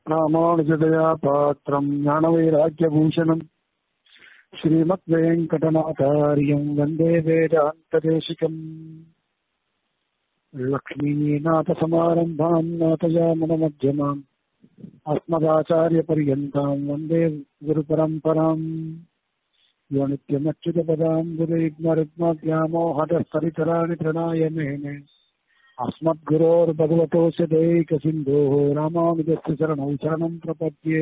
ராமானுஜதயா பாத்திரம் ஞானவைராக்கியபூஷணம் ஸ்ரீமத் வெங்கடநாதாரியம் வந்தே வேதாந்ததேசிகம் லக்ஷ்மீநாதசமாரம்பாம் நாதயாமனமध्यமாम् अस्मदाचार्यपर्यन्ताम् वन्दे गुरुपरम्पराम् यो नित्यमच्युतपदाम् गुरुग्मरुग्मव्यामोहदस्तरितराणि प्रणाय मेने अस्मद्गुरोर्भगवतोऽस्य दैकसिन्धोः रामानुजस्य शरणौ शरणम् प्रपद्ये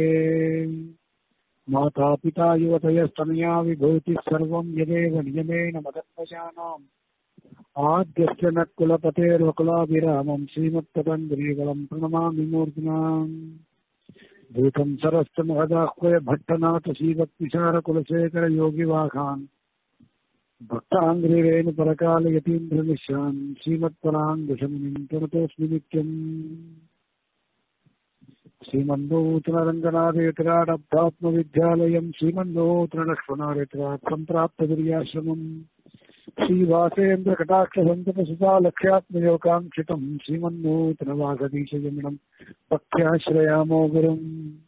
मातापिता युवतयस्तनया विभूतिः सर्वम् यदेव नियमेन मदत्वशानाम् आद्यस्य न कुलपतेर्वकुलाभिरामम् श्रीमत्तदङ्ग्रीवलम् प्रणमामि मूर्ध्नाम् भूतम् सरश्च महदाह्वय भट्टनाथ श्रीभक्तिसारकुलशेखर योगिवाघान् भक्ताङ्ग्रिरेणु परकालयतीन्द्रनिशान् श्रीमत्पराङ्गशमुनिम् प्रणतोऽस्मि नित्यम् श्रीमन्नूतनरङ्गनाथेतराडब्धात्मविद्यालयम् श्रीमन्नूतनलक्ष्मणारेतरात् सम्प्राप्तगिर्याश्रमम् श्रीवासेन्द्रकटाक्षसन्तपसुता लक्ष्यात्मयोगाङ्क्षितम् श्रीमन्नूतनवागदीशयमिनम् पथ्याश्रयामो गुरुम्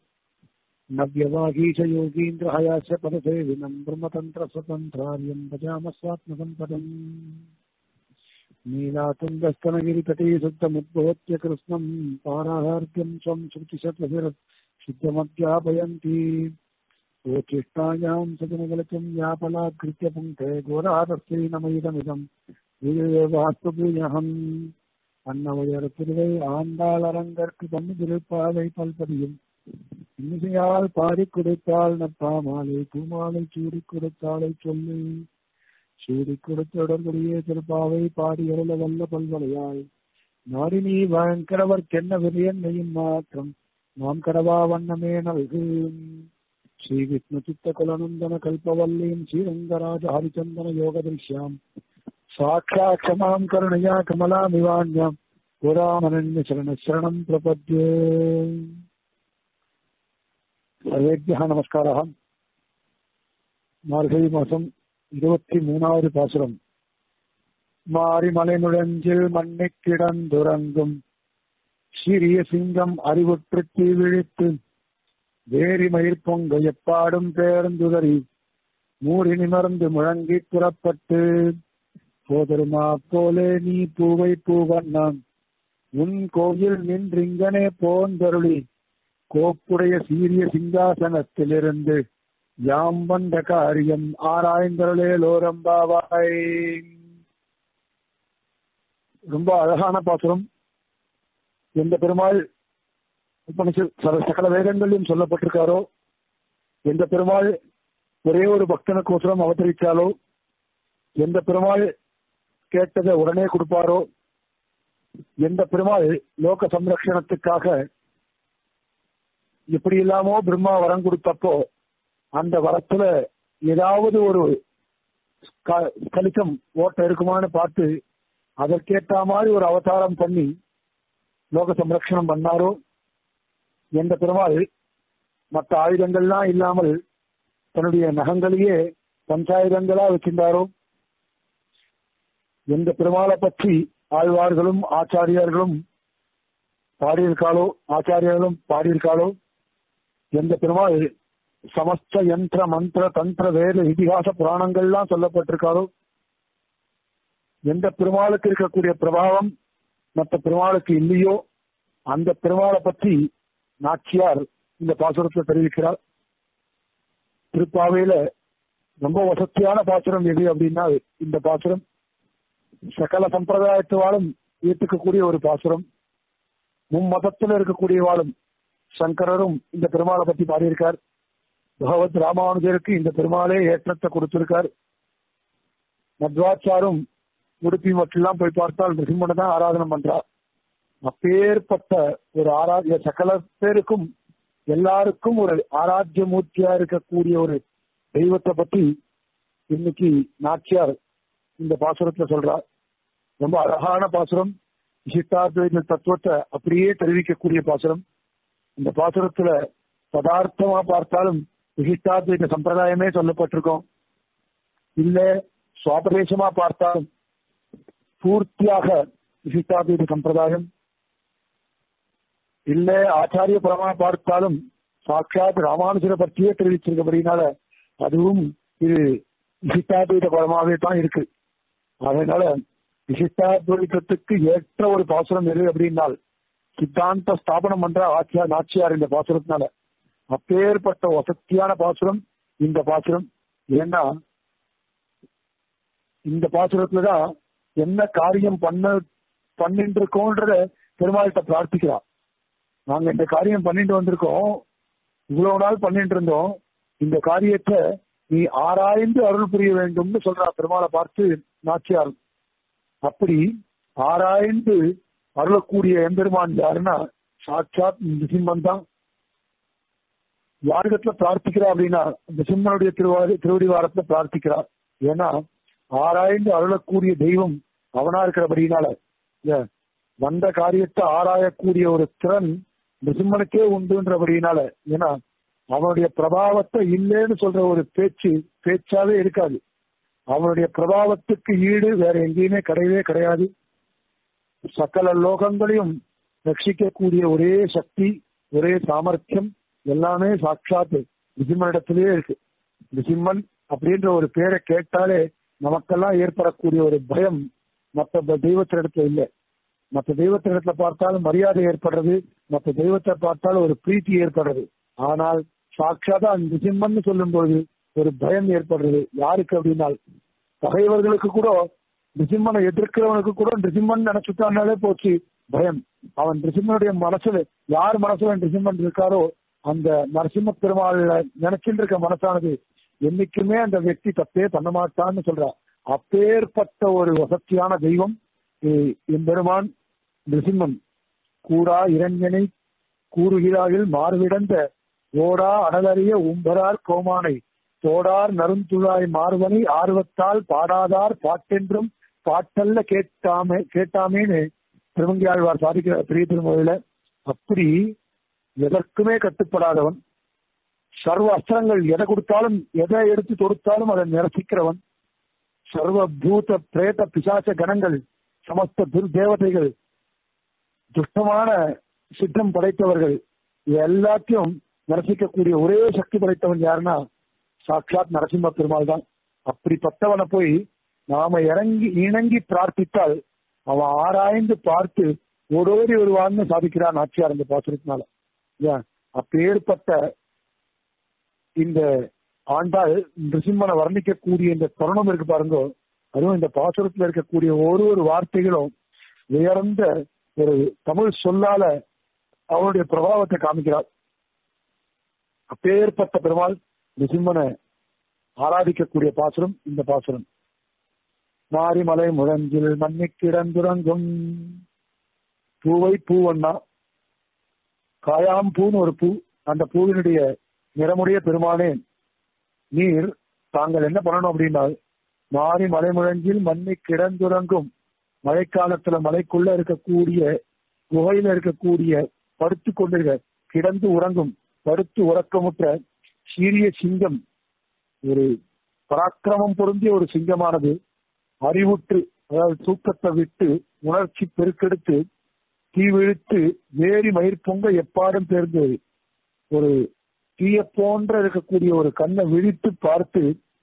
नव्यवागीशयोगीन्द्रहयास्य पदसेविनम् ब्रह्मतन्त्रस्वतन्त्रार्यम् भजामः स्वात्मसम्पदम् नीलातुङ्गस्तनगिरितटे शुद्धमुद्भोत्य कृष्णम् पाराहार्द्यम् स्वम् श्रुतिशतशिर शुद्धमध्यापयन्ति ओचिष्टायाम् सजनगलचम् यापलाकृत्य पुङ्खे घोरातस्यै नमैदमिदम् வாஸ்துபூயகம் அன்னவையர் திருவை ஆண்டாள் அரங்கற்கு பண்ணு திருப்பாவை பல்பதியும் இன்னிசையால் பாடி கொடுத்தாள் நப்பாமாலை பூமாலை சூடி கொடுத்தாளை சொல்லி சூடி கொடுத்த உடன்படியே திருப்பாவை பாடி அருள வல்ல பல்வலையாய் நாடினி பயங்கரவர்க்கென்ன விரியன்னையும் மாற்றம் நாம் கடவா வண்ணமே நல்கு श्री विष्णु चित्त कुलनंदन कल्पवल्लीं श्रीरंगराज हरिचंदन योग दृश्याम साक्षात् क्षमां करुणया कमलामिवान्यं पुरामनन्य शरण शरणं प्रपद्ये सर्वेभ्यः नमस्कारः மார்கழி மாசம் இருபத்தி மூணாவது பாசுரம் மாரிமலை நுழைஞ்சில் மண்ணை கிடந்துறங்கும் சிறிய சிங்கம் அறிவுற்று தீ விழித்து வேரி மயிர் பொங்க எப்பாடும் பேருந்துதறி மூறி நிமர்ந்து முழங்கி புறப்பட்டு போதருமா போலே நீ பூவை பூவண்ணான் உன் கோயில் நின்றிங்கனே போந்தருளி கோப்புடைய சீரிய சிங்காசனத்திலிருந்து யாம் வந்த காரியம் ஆராய்ந்தருளே லோரம்பாவாய் ரொம்ப அழகான பாசுரம் எந்த பெருமாள் சகல வேதங்களிலும் சொல்லப்பட்டிருக்காரோ எந்த பெருமாள் ஒரே ஒரு பக்தனுக்கோசரம் அவதரித்தாலோ எந்த பெருமாள் கேட்டதை உடனே கொடுப்பாரோ எந்த பெருமாள் லோக சம்ரக்ஷணத்துக்காக எப்படி இல்லாமோ பிரம்மா வரம் கொடுத்தப்போ அந்த வரத்துல ஏதாவது ஒரு கலிசம் ஓட்ட இருக்குமான்னு பார்த்து அதற்கேற்ற மாதிரி ஒரு அவதாரம் பண்ணி லோக சம்ரக்ஷணம் பண்ணாரோ எந்த பெருமாள் மற்ற ஆயுதங்கள்லாம் இல்லாமல் தன்னுடைய நகங்களையே பஞ்சாயுதங்களா வச்சிருந்தாரோ எந்த பெருமாளை பற்றி ஆழ்வார்களும் ஆச்சாரியர்களும் பாடியிருக்காளோ ஆச்சாரியர்களும் பாடியிருக்காளோ எந்த பெருமாள் சமஸ்த யந்திர மந்திர தந்திர வேத இதிகாச புராணங்கள்லாம் சொல்லப்பட்டிருக்காளோ எந்த பெருமாளுக்கு இருக்கக்கூடிய பிரபாவம் மற்ற பெருமாளுக்கு இல்லையோ அந்த பெருமாளை பற்றி நாச்சியார் இந்த பாசுரத்தை தெரிவிக்கிறார் திருப்பாவையில ரொம்ப வசதியான பாசுரம் எது அப்படின்னா இந்த பாசுரம் சகல சம்பிரதாயத்துவாலும் ஏற்றுக்கக்கூடிய ஒரு பாசுரம் மும்மதத்துல இருக்கக்கூடியவாளும் சங்கரரும் இந்த பெருமாளை பத்தி பாடியிருக்கார் பகவத் ராமானுஜருக்கு இந்த பெருமாளே ஏற்றத்தை கொடுத்திருக்கார் மத்வாச்சாரும் உடுப்பி மட்டும் போய் பார்த்தால் நிருசிம்மனை தான் ஆராதனை பண்றார் அப்பேற்பட்ட ஒரு ஆராத்திய சகல பேருக்கும் எல்லாருக்கும் ஒரு ஆராத்திய மூர்த்தியா இருக்கக்கூடிய ஒரு தெய்வத்தை பத்தி இன்னைக்கு நாச்சியார் இந்த பாசுரத்துல சொல்றார் ரொம்ப அழகான பாசுரம் விசிஷ்டாத்வைத தத்துவத்தை அப்படியே தெரிவிக்கக்கூடிய பாசுரம் இந்த பாசுரத்துல பதார்த்தமா பார்த்தாலும் விசிஷ்டாத்வைத சம்பிரதாயமே சொல்லப்பட்டிருக்கோம் இல்ல சுவாபதேசமா பார்த்தாலும் பூர்த்தியாக விசிஷ்டாத்வைத சம்பிரதாயம் இல்ல ஆச்சாரிய பரமா பார்த்தாலும் சாட்சாத் ராமானுஜரை பற்றியே தெரிவிச்சிருக்கபடினால அதுவும் இது விசிஷ்டாத்வைத பரமாவே தான் இருக்கு அதனால விசிஷ்டாத்வைதத்துக்கு ஏற்ற ஒரு பாசுரம் எது அப்படின்னால் சித்தாந்த ஸ்தாபனம் பண்ற ஆச்சியா நாச்சியார் இந்த பாசுரத்தினால அப்பேற்பட்ட வசத்தியான பாசுரம் இந்த பாசுரம் ஏன்னா இந்த பாசுரத்துலதான் என்ன காரியம் பண்ண பண்ணிட்டு இருக்கோன்றத பெருமாள்கிட்ட பிரார்த்திக்கிறார் நாங்க இந்த காரியம் பண்ணிட்டு வந்திருக்கோம் இவ்வளவு நாள் பண்ணிட்டு இருந்தோம் இந்த காரியத்தை நீ ஆராய்ந்து அருள் புரிய வேண்டும்னு சொல்றா பெருமாளை பார்த்து நாச்சியார் அப்படி ஆராய்ந்து அருளக்கூடிய எம்பெருமான் யாருன்னா சாட்சாத் நிசிம்மன் தான் யாரிடத்துல பிரார்த்திக்கிறா அப்படின்னா நிசிம்மனுடைய திருவாரி திருவடிவாரத்துல பிரார்த்திக்கிறார் ஏன்னா ஆராய்ந்து அருளக்கூடிய தெய்வம் அவனா இருக்கிறபடினால வந்த காரியத்தை ஆராயக்கூடிய ஒரு திறன் நிசிம்மனுக்கே உண்டுன்றபடினால ஏன்னா அவனுடைய பிரபாவத்தை இல்லைன்னு சொல்ற ஒரு பேச்சு பேச்சாவே இருக்காது அவனுடைய பிரபாவத்துக்கு ஈடு வேற எங்கேயுமே கிடையவே கிடையாது சகல லோகங்களையும் ரட்சிக்கக்கூடிய ஒரே சக்தி ஒரே சாமர்த்தியம் எல்லாமே சாட்சாத் நிசிம்மனிடத்திலேயே இருக்கு நிசிம்மன் அப்படின்ற ஒரு பேரை கேட்டாலே நமக்கெல்லாம் ஏற்படக்கூடிய ஒரு பயம் மற்ற தெய்வத்தினிடத்துல இல்லை மற்ற தெய்வத்தினிடத்துல பார்த்தாலும் மரியாதை ஏற்படுறது மற்ற தெய்வத்தை பார்த்தாலும் ஒரு பிரீத்தி ஏற்படுறது ஆனால் சாட்சாதா நிசிம்மன் சொல்லும் பொழுது ஒரு பயம் ஏற்படுறது யாருக்கு அப்படின்னால் பகைவர்களுக்கு கூட நிசிம்மனை எதிர்க்கிறவனுக்கு கூட நிசிம்மன் நினைச்சுட்டானாலே போச்சு பயம் அவன் நிசிம்மனுடைய மனசுல யார் மனசுல நிசிம்மன் இருக்காரோ அந்த நரசிம்ம பெருமாள் நினைச்சிட்டு இருக்க மனசானது என்னைக்குமே அந்த व्यक्ति தப்பே பண்ண மாட்டான்னு சொல்றா அப்பேற்பட்ட ஒரு வசத்தியான தெய்வம் எம்பெருமான் நிருசிம்மன் கூடா இரஞ்சனை கூறுகிறாயில் மார்விடந்த ஓடா அடலறிய உம்பரார் கோமானை தோடார் நருந்துழாய் மார்வனை ஆர்வத்தால் பாடாதார் பாட்டென்றும் பாட்டல்ல கேட்டாமே கேட்டாமேன்னு திருமங்கியாழ்வார் சாதிக்கிற பெரிய திருமொழியில அப்படி எதற்குமே கட்டுப்படாதவன் சர்வ அஸ்திரங்கள் எதை கொடுத்தாலும் எதை எடுத்து தொடுத்தாலும் அதை நிரசிக்கிறவன் சர்வ பூத பிரேத பிசாச கணங்கள் சமஸ்த துர் தேவதைகள் துஷ்டமான சித்தம் படைத்தவர்கள் எல்லாத்தையும் நிரசிக்கக்கூடிய ஒரே சக்தி படைத்தவன் யாருன்னா சாட்சாத் நரசிம்ம பெருமாள் தான் அப்படிப்பட்டவனை போய் நாம இறங்கி இணங்கி பிரார்த்தித்தால் அவன் ஆராய்ந்து பார்த்து ஓடோடி வருவான்னு சாதிக்கிறான் நாச்சியார் இந்த பாசுரத்தினால அப்பேற்பட்ட இந்த ஆண்டாள் நிருசிம்மனை வர்ணிக்கக்கூடிய இந்த தருணம் இருக்கு பாருங்க அதுவும் இந்த பாசுரத்துல இருக்கக்கூடிய ஒரு ஒரு வார்த்தைகளும் உயர்ந்த ஒரு தமிழ் சொல்லால அவனுடைய பிரபாவத்தை காமிக்கிறார் அப்பேற்பட்ட பெருமாள் நிசிம்மனை ஆராதிக்கக்கூடிய பாசுரம் இந்த பாசுரம் மாரிமலை முழஞ்சில் மண்ணி கிடந்துறங்கும் பூவை பூவண்ணா காயாம் பூன்னு ஒரு பூ அந்த பூவினுடைய நிறமுடைய பெருமானே நீர் தாங்கள் என்ன பண்ணணும் அப்படின்னா மாறி மலை முழஞ்சில் மண்ணி கிடந்துறங்கும் மழைக்காலத்துல மலைக்குள்ள இருக்கக்கூடிய குகையில இருக்கக்கூடிய படுத்து கொண்டிருக்க கிடந்து உறங்கும் படுத்து உறக்கமுற்ற சீரிய சிங்கம் ஒரு பராக்கிரமம் பொருந்திய ஒரு சிங்கமானது அறிவுற்று அதாவது தூக்கத்தை விட்டு உணர்ச்சி பெருக்கெடுத்து தீ விழுத்து வேரி மயிர் பொங்க எப்பாடும் தேர்ந்தது ஒரு தீய போன்ற இருக்கக்கூடிய ஒரு கண்ணை விழித்து பார்த்து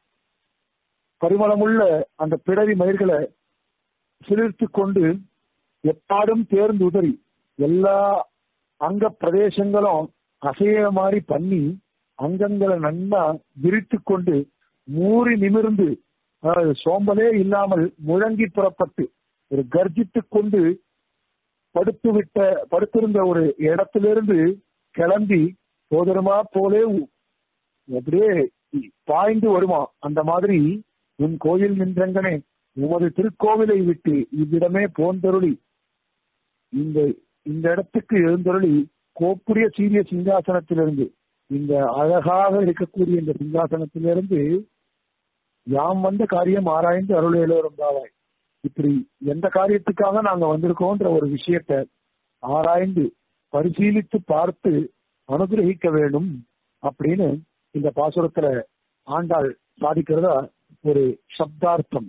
பரிமளமுள்ள அந்த பிடரி மயிர்களை சிலிர்த்து கொண்டு எப்பாடும் தேர்ந்து உதறி எல்லா அங்க பிரதேசங்களும் அசைய மாதிரி பண்ணி அங்கங்களை நன்னா விரித்து கொண்டு மூறி நிமிர்ந்து அதாவது சோம்பலே இல்லாமல் முழங்கி புறப்பட்டு ஒரு கர்ஜித்து கொண்டு படுத்து விட்ட படுத்திருந்த ஒரு இடத்திலிருந்து கிளம்பி சோதரமா போலே அப்படியே பாய்ந்து வருமா அந்த மாதிரி உன் கோயில் நின்றங்கனே உமது திருக்கோவிலை விட்டு இவ்விடமே போந்தருளி இந்த இந்த இடத்துக்கு எழுந்தருளி கோப்புடைய சீரிய சிங்காசனத்திலிருந்து இந்த அழகாக இருக்கக்கூடிய இந்த சிங்காசனத்திலிருந்து யாம் வந்த காரியம் ஆராய்ந்து அருளையிலோ இருந்தாவாய் இப்படி எந்த காரியத்துக்காக நாங்க வந்திருக்கோன்ற ஒரு விஷயத்த ஆராய்ந்து பரிசீலித்து பார்த்து அனுகிரகிக்க வேண்டும் அப்படின்னு இந்த பாசுரத்துல ஆண்டாள் சாதிக்கிறதா ஒரு சப்தார்த்தம்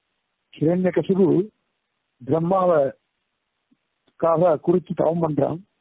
கிரண்ய கசிபு பிரம்மாவக்காக குறித்து தவம் பண்றான்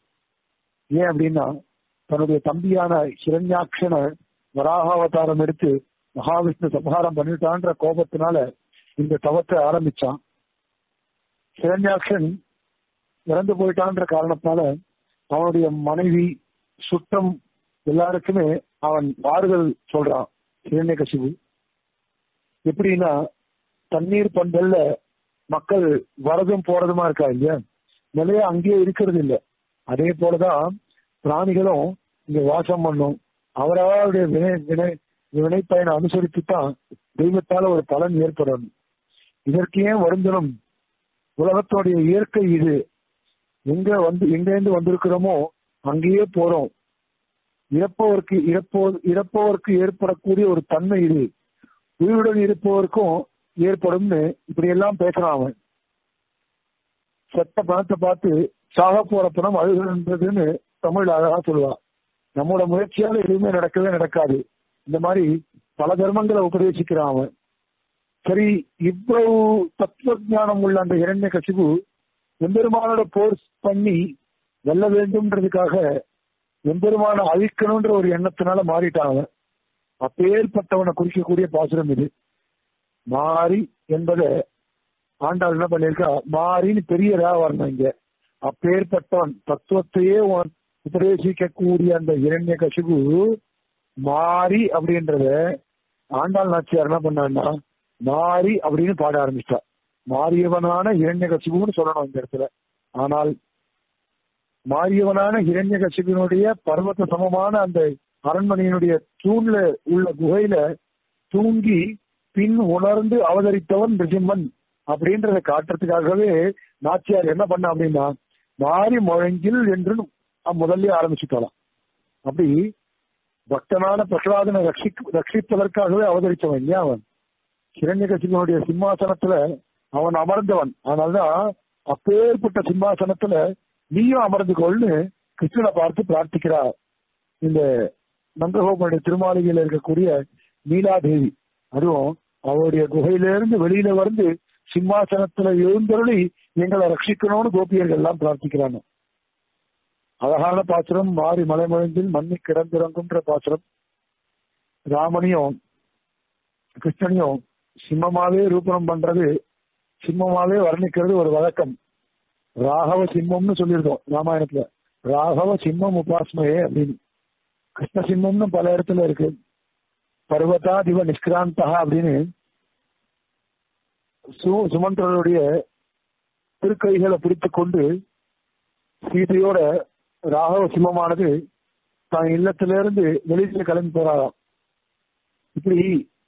ஏன் அப்படின்னா தன்னுடைய தம்பியான ஹிரண்யாட்சனை வராக அவதாரம் எடுத்து மகாவிஷ்ணு சம்ஹாரம் பண்ணிட்டான்ற கோபத்தினால இந்த தவத்தை ஆரம்பிச்சான் ஹிரண்யாட்சன் இறந்து போயிட்டான்ற காரணத்தினால அவனுடைய மனைவி சுற்றம் எல்லாருக்குமே அவன் ஆறுதல் சொல்றான் ஹிரண்யகசிபு எப்படின்னா தண்ணீர் பந்தல்ல மக்கள் வரதும் போறதுமா இருக்கா இல்லையா நிலையா அங்கேயே இருக்கிறது இல்ல அதே போலதான் பிராணிகளும் இங்க வாசம் பண்ணும் அவரவருடைய வினை வினை வினை பயனை அனுசரித்து தான் தெய்வத்தால ஒரு பலன் ஏற்படணும் இதற்கு ஏன் வருந்தனும் உலகத்தோடைய இயற்கை இது எங்க வந்து எங்க இருந்து வந்திருக்கிறோமோ அங்கேயே போறோம் இறப்பவருக்கு இறப்போ இறப்பவருக்கு ஏற்படக்கூடிய ஒரு தன்மை இது உயிருடன் இருப்பவருக்கும் ஏற்படும்னு இப்படி எல்லாம் பேசுறான் அவன் செத்த பணத்தை பார்த்து சாக போற பணம் அழுகுன்றதுன்னு தமிழ் அழகா சொல்லுவான் நம்மளோட முயற்சியால எதுவுமே நடக்கவே நடக்காது இந்த மாதிரி பல தர்மங்களை உபதேசிக்கிறான் அவன் சரி இவ்வளவு தத்துவ ஞானம் உள்ள அந்த இரண்ய கசிவு எம்பெருமானோட போர்ஸ் பண்ணி வெல்ல வேண்டும்ன்றதுக்காக எம்பெருமான அழிக்கணும்ன்ற ஒரு எண்ணத்தினால மாறிட்டான் அவன் அப்பேற்பட்டவனை குறிக்கக்கூடிய பாசுரம் இது மாறி என்பதை ஆண்டாள் என்ன பண்ணியிருக்கா மாறின்னு பெரிய ரா வரணும் இங்க அப்பேற்பட்டவன் தத்துவத்தையே உபதேசிக்கக்கூடிய அந்த இரண்ய கசிவு மாறி அப்படின்றத ஆண்டாள் நாச்சியார் என்ன பண்ணான்னா மாறி அப்படின்னு பாட ஆரம்பிச்சிட்டா மாறியவனான இரண்ய கசிபுன்னு சொல்லணும் இந்த இடத்துல ஆனால் மாறியவனான இரண்ய கசிபினுடைய பர்வத சமமான அந்த அரண்மனையினுடைய தூண்ல உள்ள குகையில தூங்கி பின் உணர்ந்து அவதரித்தவன் ரிசிம்மன் அப்படின்றத காட்டுறதுக்காகவே நாச்சியார் என்ன பண்ண அப்படின்னா மாறி முழங்கில் என்று முதல்ல ஆரம்பிச்சுக்கலாம் அப்படி பக்தனான பிரகலாதனை ரட்சி ரட்சிப்பதற்காகவே அவதரித்தவன் இல்லையா அவன் கிரண்யகசிகனுடைய சிம்மாசனத்துல அவன் அமர்ந்தவன் அதனால்தான் அப்பேற்பட்ட சிம்மாசனத்துல நீயும் அமர்ந்து கொள்னு கிருஷ்ணனை பார்த்து பிரார்த்திக்கிறார் இந்த நந்தகோபனுடைய திருமாளிகையில இருக்கக்கூடிய நீலாதேவி அதுவும் அவருடைய குகையிலிருந்து வெளியில வந்து சிம்மாசனத்துல எழுந்தருளி எங்களை ரட்சிக்கணும்னு கோபியர்கள் எல்லாம் பிரார்த்திக்கிறாங்க அழகான பாத்திரம் மாறி மலைமழைந்தில் மண்ணி கிடந்திறங்குன்ற பாத்திரம் ராமனையும் கிருஷ்ணனையும் சிம்மமாவே ரூபணம் பண்றது சிம்மமாவே வர்ணிக்கிறது ஒரு வழக்கம் ராகவ சிம்மம்னு சொல்லியிருக்கோம் ராமாயணத்துல ராகவ சிம்மம் உபாஸ்மையே அப்படின்னு கிருஷ்ண சிம்மம்னு பல இடத்துல இருக்கு பர்வதா திவ நிஷ்கிராந்தா அப்படின்னு சு சுமந்திரனுடைய திருக்கைகளை பிடித்து கொண்டு சீதையோட ராகவ சிம்மமானது தான் இல்லத்திலிருந்து வெளியில கிளம்பி போறாராம் இப்படி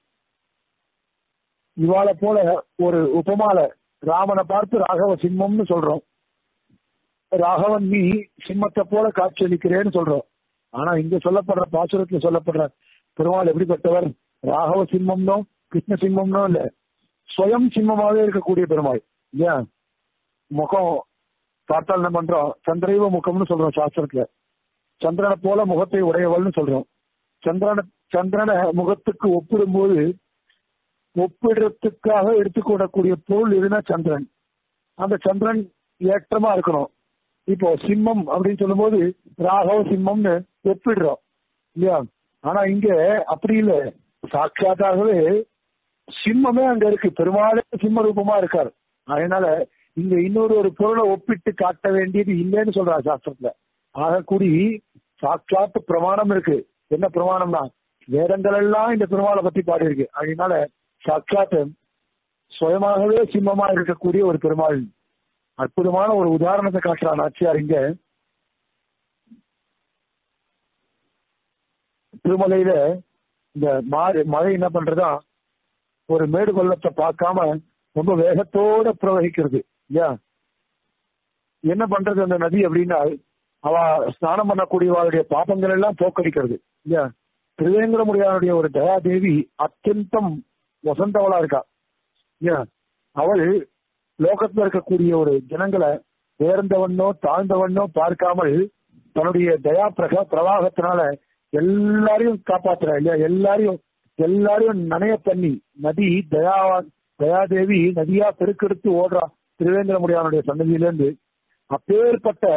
இவாளை போல ஒரு உபமால ராமனை பார்த்து ராகவ சிம்மம்னு சொல்றோம் ராகவன் நீ சிம்மத்தை போல காட்சியளிக்கிறேன்னு சொல்றோம் ஆனா இங்க சொல்லப்படுற பாசுரத்துல சொல்லப்படுற பெருமாள் எப்படிப்பட்டவர் ராகவ சிம்மம்னோ கிருஷ்ண சிம்மம்னோ இல்ல ஸ்வயம் சிம்மமாவே இருக்கக்கூடிய பெருமாள் இல்லையா முகம் பார்த்தால் என்ன பண்றோம் சந்திரைவ முகம்னு சொல்றோம் சாஸ்திரத்துல சந்திரனை போல முகத்தை உடையவள்னு சொல்றோம் சந்திரன சந்திரனை முகத்துக்கு ஒப்பிடும்போது ஒப்பிடுறதுக்காக எடுத்துக்கூடக்கூடிய பொருள் எதுனா சந்திரன் அந்த சந்திரன் ஏற்றமா இருக்கணும் இப்போ சிம்மம் அப்படின்னு சொல்லும்போது ராகவ சிம்மம்னு ஒப்பிடுறோம் இல்லையா ஆனா இங்க அப்படி இல்ல சாட்சாத்தாகவே சிம்மமே அங்க இருக்கு பெருமாளே சிம்ம ரூபமா இருக்கார் அதனால இங்க இன்னொரு ஒரு பொருளை ஒப்பிட்டு காட்ட வேண்டியது இல்லைன்னு சொல்றாரு சாஸ்திரத்துல ஆக கூடி சாட்சாத்து பிரமாணம் இருக்கு என்ன பிரமாணம்னா வேதங்கள் எல்லாம் இந்த பெருமாளை பத்தி பாடியிருக்கு அதனால சாட்சாத்து சுயமாகவே சிம்மமா இருக்கக்கூடிய ஒரு பெருமாள் அற்புதமான ஒரு உதாரணத்தை காட்டுறான் நாச்சியார் இங்க திருமலையில இந்த மாறி மழை என்ன பண்றதா ஒரு மேடு பள்ளத்தை பார்க்காம ரொம்ப வேகத்தோட பிரவகிக்கிறது இல்லையா என்ன பண்றது அந்த நதி அப்படின்னா அவ ஸ்நானம் பண்ணக்கூடியவாளுடைய பாப்பங்கள் எல்லாம் போக்கடிக்கிறது இல்லையா திருவேங்கடமுடியானுடைய ஒரு தயாதேவி அத்தியந்தம் வசந்தவளா இருக்கா இல்லையா அவள் லோகத்துல இருக்கக்கூடிய ஒரு ஜனங்களை உயர்ந்தவனோ தாழ்ந்தவனோ பார்க்காமல் தன்னுடைய தயா பிரக பிரவாகத்தினால எல்லாரையும் காப்பாத்துறா இல்லையா எல்லாரையும் எல்லாரையும் நனைய பண்ணி நதி தயா தயாதேவி நதியா பெருக்கெடுத்து ஓடுறா திருவேந்திரமுடியானுடைய சன்னதியிலேருந்து அப்பேற்பட்ட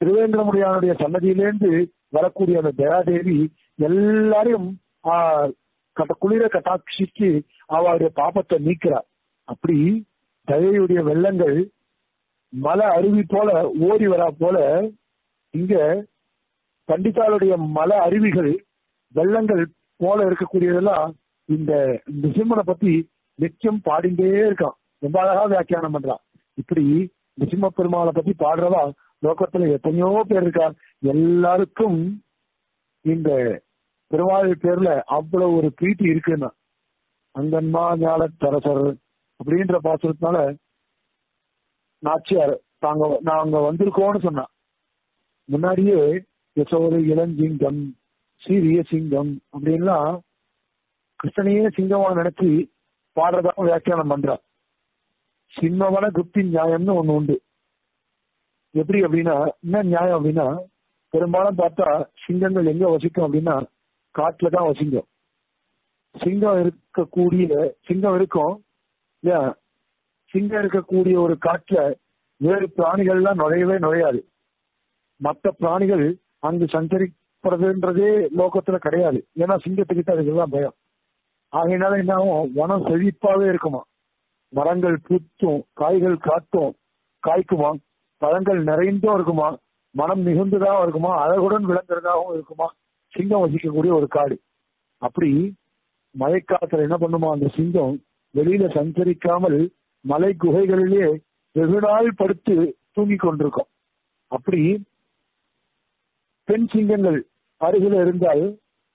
திருவேந்திரமுடியானுடைய சன்னதியிலேருந்து வரக்கூடிய அந்த தயாதேவி எல்லாரையும் ஆஹ், கட்ட குளிர கட்டாட்சிக்கு அவருடைய பாபத்தை நீக்கிறார் அப்படி தயையுடைய வெள்ளங்கள் மலை அருவி போல ஓடி வரா போல இங்க பண்டிதாளுடைய மலை அருவிகள் வெள்ளங்கள் போல இருக்கக்கூடியதெல்லாம் இந்த நிசிம்மனை பத்தி நிச்சயம் பாடிண்டே இருக்கான் ரொம்ப அழகா வியாக்கியானம் பண்றான் இப்படி நிசிம்ம பெருமாளை பத்தி பாடுறதா லோகத்துல எத்தனையோ பேர் இருக்கா எல்லாருக்கும் இந்த பெருமாள் பேர்ல அவ்வளவு ஒரு பிரீத்தி இருக்குன்னா அங்கன்மா ஞான தரசர் அப்படின்ற பாசுரத்தினால நாச்சியார் தாங்க நாங்க வந்திருக்கோம்னு சொன்னா முன்னாடியே யசோரு இளஞ்சிங்கம் சீரிய சிங்கம் அப்படின்லாம் கிருஷ்ணனையே சிங்கமா நினைச்சு பாடுறதாக வியாக்கியானம் பண்றா சிம்மவன குப்தி நியாயம்னு ஒண்ணு உண்டு எப்படி அப்படின்னா என்ன நியாயம் அப்படின்னா பெரும்பாலும் பார்த்தா சிங்கங்கள் எங்க வசிக்கும் அப்படின்னா காட்டுல தான் வசிக்கும் சிங்கம் இருக்கக்கூடிய சிங்கம் இருக்கும் இல்லையா சிங்கம் இருக்கக்கூடிய ஒரு காட்டுல வேறு பிராணிகள்லாம் நுழையவே நுழையாது மற்ற பிராணிகள் அங்கு சஞ்சரிப்படுறதுன்றதே லோகத்துல கிடையாது ஏன்னா சிங்கத்துக்கிட்ட அதுக்குதான் பயம் ஆகையினால என்ன ஆகும் வனம் செழிப்பாவே இருக்குமா மரங்கள் பூத்தும் காய்கள் காட்டும் காய்க்குமா பழங்கள் நிறைந்தும் இருக்குமா மனம் மிகுந்ததாகவும் இருக்குமா அழகுடன் விளங்குறதாகவும் இருக்குமா சிங்கம் வசிக்கக்கூடிய ஒரு காடு அப்படி மழைக்காலத்துல என்ன பண்ணுமா அந்த சிங்கம் வெளியில சஞ்சரிக்காமல் மலை குகைகளிலே வெகு நாள் படுத்து தூங்கிக் கொண்டிருக்கும் அப்படி பெண் சிங்கங்கள் அருகில இருந்தால்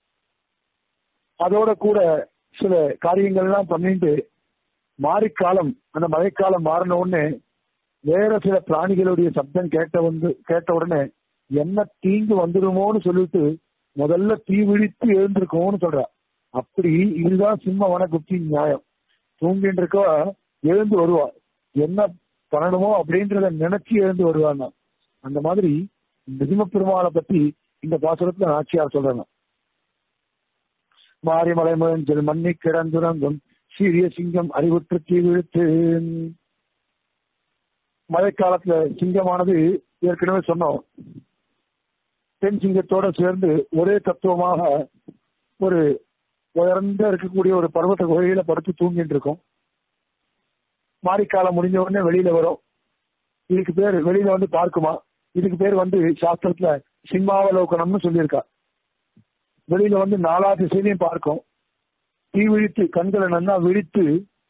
அதோட கூட சில காரியங்கள்லாம் பண்ணிட்டு மாரிக்காலம் அந்த மழைக்காலம் மாறின உடனே வேற சில பிராணிகளுடைய சப்தம் கேட்ட வந்து கேட்ட உடனே என்ன தீங்கு வந்துடுமோன்னு சொல்லிட்டு முதல்ல தீ விழித்து எழுந்திருக்கும்னு சொல்றா அப்படி இதுதான் சிம்ம வனகுப்தி நியாயம் தூங்கிட்டு இருக்கவ எழுந்து வருவா என்ன பண்ணணுமோ அப்படின்றத நினைச்சு எழுந்து வருவாங்க அந்த மாதிரி நிஜம பெருமாளை பத்தி இந்த பாசுரத்துல நாச்சியார் சொல்றாங்க மாரிமலை முழஞ்சல் மண்ணி கிடந்துறங்கும் சீரிய சிங்கம் அறிவுற்று தீ விழுத்து மழைக்காலத்துல சிங்கமானது ஏற்கனவே சொன்னோம் பெண் சிங்கத்தோட சேர்ந்து ஒரே தத்துவமாக ஒரு உயர்ந்த இருக்கக்கூடிய ஒரு பர்வத குகையில படுத்து தூங்கிட்டு இருக்கும் மாரிக்காலம் முடிஞ்ச உடனே வெளியில வரும் இதுக்கு பேர் வெளியில வந்து பார்க்குமா இதுக்கு பேர் வந்து சாஸ்திரத்துல சிம்மாவலோகனம்னு சொல்லியிருக்கா வெளியில வந்து நாலா திசையிலையும் பார்க்கும் தீ விழித்து கண்களை நன்னா விழித்து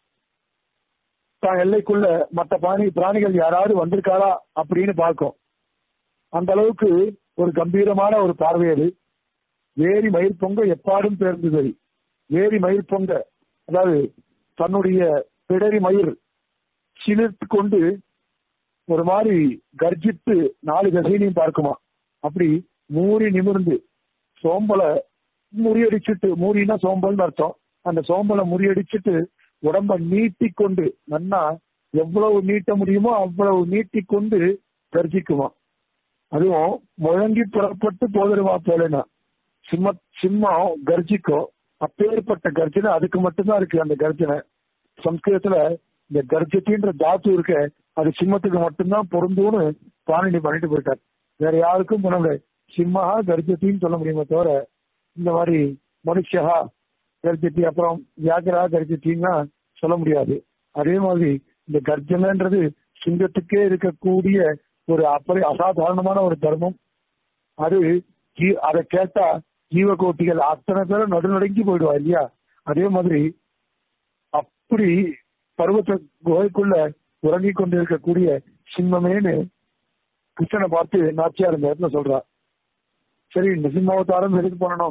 தான் எல்லைக்குள்ள மற்ற பிராணி பிராணிகள் யாராவது வந்திருக்காரா அப்படின்னு பார்க்கும் அந்த அளவுக்கு ஒரு கம்பீரமான ஒரு பார்வை அது வேரி மயில் பொங்க எப்பாடும் பேர்ந்து சரி வேரி மயில் பொங்க அதாவது தன்னுடைய பிடரி மயிர் சிலிர்த்து கொண்டு ஒரு மாதிரி கர்ஜித்து நாலு திசையிலையும் பார்க்குமா அப்படி மூறி நிமிர்ந்து சோம்பலை முறியடிச்சிட்டு மூறினா சோம்பல்னு அர்த்தம் அந்த சோம்பலை முறியடிச்சிட்டு உடம்ப நீட்டி கொண்டு நன்னா எவ்வளவு நீட்ட முடியுமோ அவ்வளவு நீட்டி கொண்டு கர்ஜிக்குமா அதுவும் முழங்கி புறப்பட்டு போதருவா போலனா சிம்ம சிம்மம் கர்ஜிக்கும் அப்பேற்பட்ட கர்ஜனை அதுக்கு மட்டும்தான் இருக்கு அந்த கர்ஜனை சம்ஸ்கிருதத்துல இந்த கர்ஜத்தின்ற தாத்து இருக்க அது சிம்மத்துக்கு மட்டும்தான் பொருந்தும்னு பாணினி பண்ணிட்டு போயிட்டார் வேற யாருக்கும் பண்ண முடியாது சிம்மஹா கர்ஜத்தின்னு சொல்ல முடியுமே தவிர இந்த மாதிரி மனுஷா கர்ஜத்தி அப்புறம் வியாகரா கர்ஜத்தின்னா சொல்ல முடியாது அதே மாதிரி இந்த கர்ஜனைன்றது சிங்கத்துக்கே இருக்கக்கூடிய ஒரு அப்படி அசாதாரணமான ஒரு தர்மம் அது ஜீ- அதை கேட்டா ஜீவகோட்டிகள் அத்தனை பேரும் நடுநடுங்கி போயிடுவா இல்லையா அதே மாதிரி அப்படி பருவத்த குகைக்குள்ள உறங்கிக் கொண்டிருக்கக்கூடிய சிம்மமேன்னு கிருஷ்ணனை பார்த்து நாச்சியார் இந்த இடத்துல சொல்றா சரி நிசிம்மாவதாரம் எதுக்கு பண்ணணும்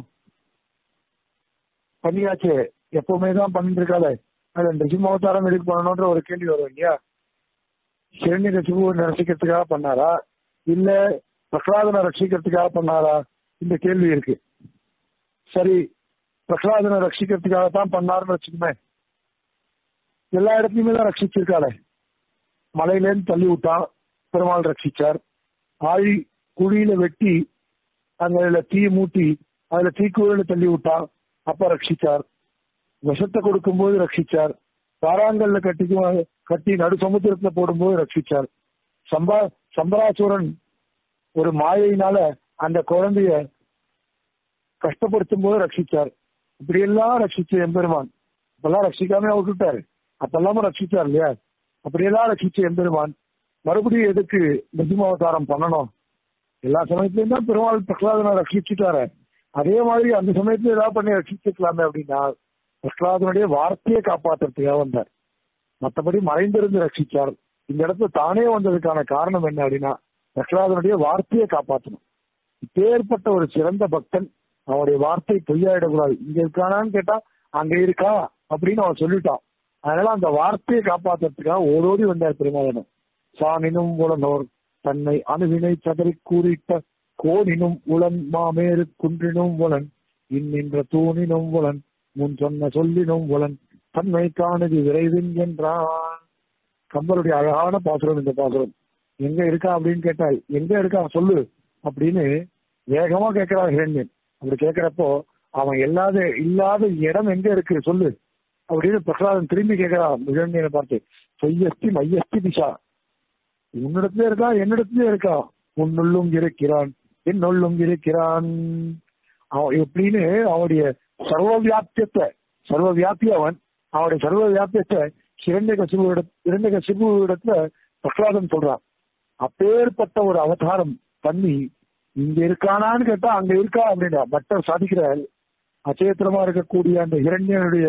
பண்ணியாச்சு எப்பவுமே தான் பண்ணிட்டு இருக்காளே அது நிசிம்மாவதாரம் எதுக்கு பண்ணணும்ன்ற ஒரு கேள்வி வரும் இல்லையா சிரண்ய கசிபுவை ரசிக்கிறதுக்காக பண்ணாரா இல்ல பிரகலாதனை ரட்சிக்கிறதுக்காக பண்ணாரா இந்த கேள்வி இருக்கு சரி பிரகலாதனை ரட்சிக்கிறதுக்காக தான் பண்ணாருன்னு வச்சுக்குமே எல்லா இடத்துலயுமே தான் ரட்சிச்சிருக்காளே மலையிலேருந்து தள்ளி விட்டான் பெருமாள் ரட்சிச்சார் ஆழி குழியில வெட்டி அதுல தீ மூட்டி அதுல தீக்குழியில தள்ளி விட்டான் அப்ப ரட்சிச்சார் விஷத்தை கொடுக்கும்போது ரட்சிச்சார் பாராங்கல்ல கட்டி கட்டி நடு சமுத்திரத்துல போடும்போது ரட்சிச்சார் சம்பா சம்பராசுரன் ஒரு மாயையினால அந்த குழந்தைய கஷ்டப்படுத்தும் போது ரட்சிச்சார் இப்படி எல்லாம் ரட்சிச்ச எம்பெருமான் அப்பெல்லாம் ரட்சிக்காம விட்டுட்டாரு அப்பெல்லாம ரட்சிச்சார் இல்லையா அப்படியெல்லாம் ரட்சிச்ச எம்பெருமான் மறுபடியும் எதுக்கு நிஜமாவதாரம் பண்ணணும் எல்லா சமயத்திலயும் தான் பெருமாள் பிரகலாதனை ரட்சிச்சுட்டாரு அதே மாதிரி அந்த சமயத்துல ஏதாவது பண்ணி ரட்சிச்சுக்கலாமே அப்படின்னா பிரகலாதனுடைய வார்த்தையை காப்பாத்துறதுக்காக வந்தார் மற்றபடி மறைந்திருந்து ரட்சிச்சார் இந்த இடத்துல தானே வந்ததுக்கான காரணம் என்ன அப்படின்னா பிரகலாதனுடைய வார்த்தையை காப்பாற்றணும் இப்பேற்பட்ட ஒரு சிறந்த பக்தன் அவனுடைய வார்த்தை பொய்யாயிடக்கூடாது இங்க இருக்கானான்னு கேட்டா அங்க இருக்கா அப்படின்னு அவன் சொல்லிட்டான் அதனால அந்த வார்த்தையை காப்பாத்துறதுக்காக ஓடோடி வந்தார் பெருமாளனும் சானினும் உளனோர் தன்னை அணுவினை சதறி கூறிட்ட கோனினும் உளன் மாமேறு குன்றினும் உளன் இன்னின்ற தூணினும் உளன் முன் சொன்ன சொல்லினும் உளன் தன்மை காணுது விரைவின் என்றான் கம்பருடைய அழகான பாசுரம் இந்த பாசுரம் எங்க இருக்கா அப்படின்னு கேட்டால் எங்க இருக்கா சொல்லு அப்படின்னு வேகமா கேட்கிறான் ஹிரண்யன் அப்படி கேட்கிறப்போ அவன் இல்லாத இல்லாத இடம் எங்க இருக்கு சொல்லு அப்படின்னு பிரகலாதன் திரும்பி கேட்கிறான் ஹிரண்யனை பார்த்து பொய்யஸ்தி மையஸ்தி திசா உன்னிடத்துல இருக்கா என்னிடத்துல இருக்கா உன்னுள்ளும் இருக்கிறான் என்னுள்ளும் இருக்கிறான் அவன் எப்படின்னு அவனுடைய சர்வ வியாபியத்தை சர்வ வியாபி அவன் அவனுடைய சர்வ வியாபியத்தை இரண்ய கசிபு இரண்ய கசிபு இடத்துல பிரகலாதன் சொல்றான் அப்பேற்பட்ட ஒரு அவதாரம் பண்ணி இங்க இருக்கானான்னு கேட்டா அங்க இருக்கா அப்படின்னா பட்டர் சாதிக்கிறார் அச்சேத்திரமா இருக்கக்கூடிய அந்த இரண்யனுடைய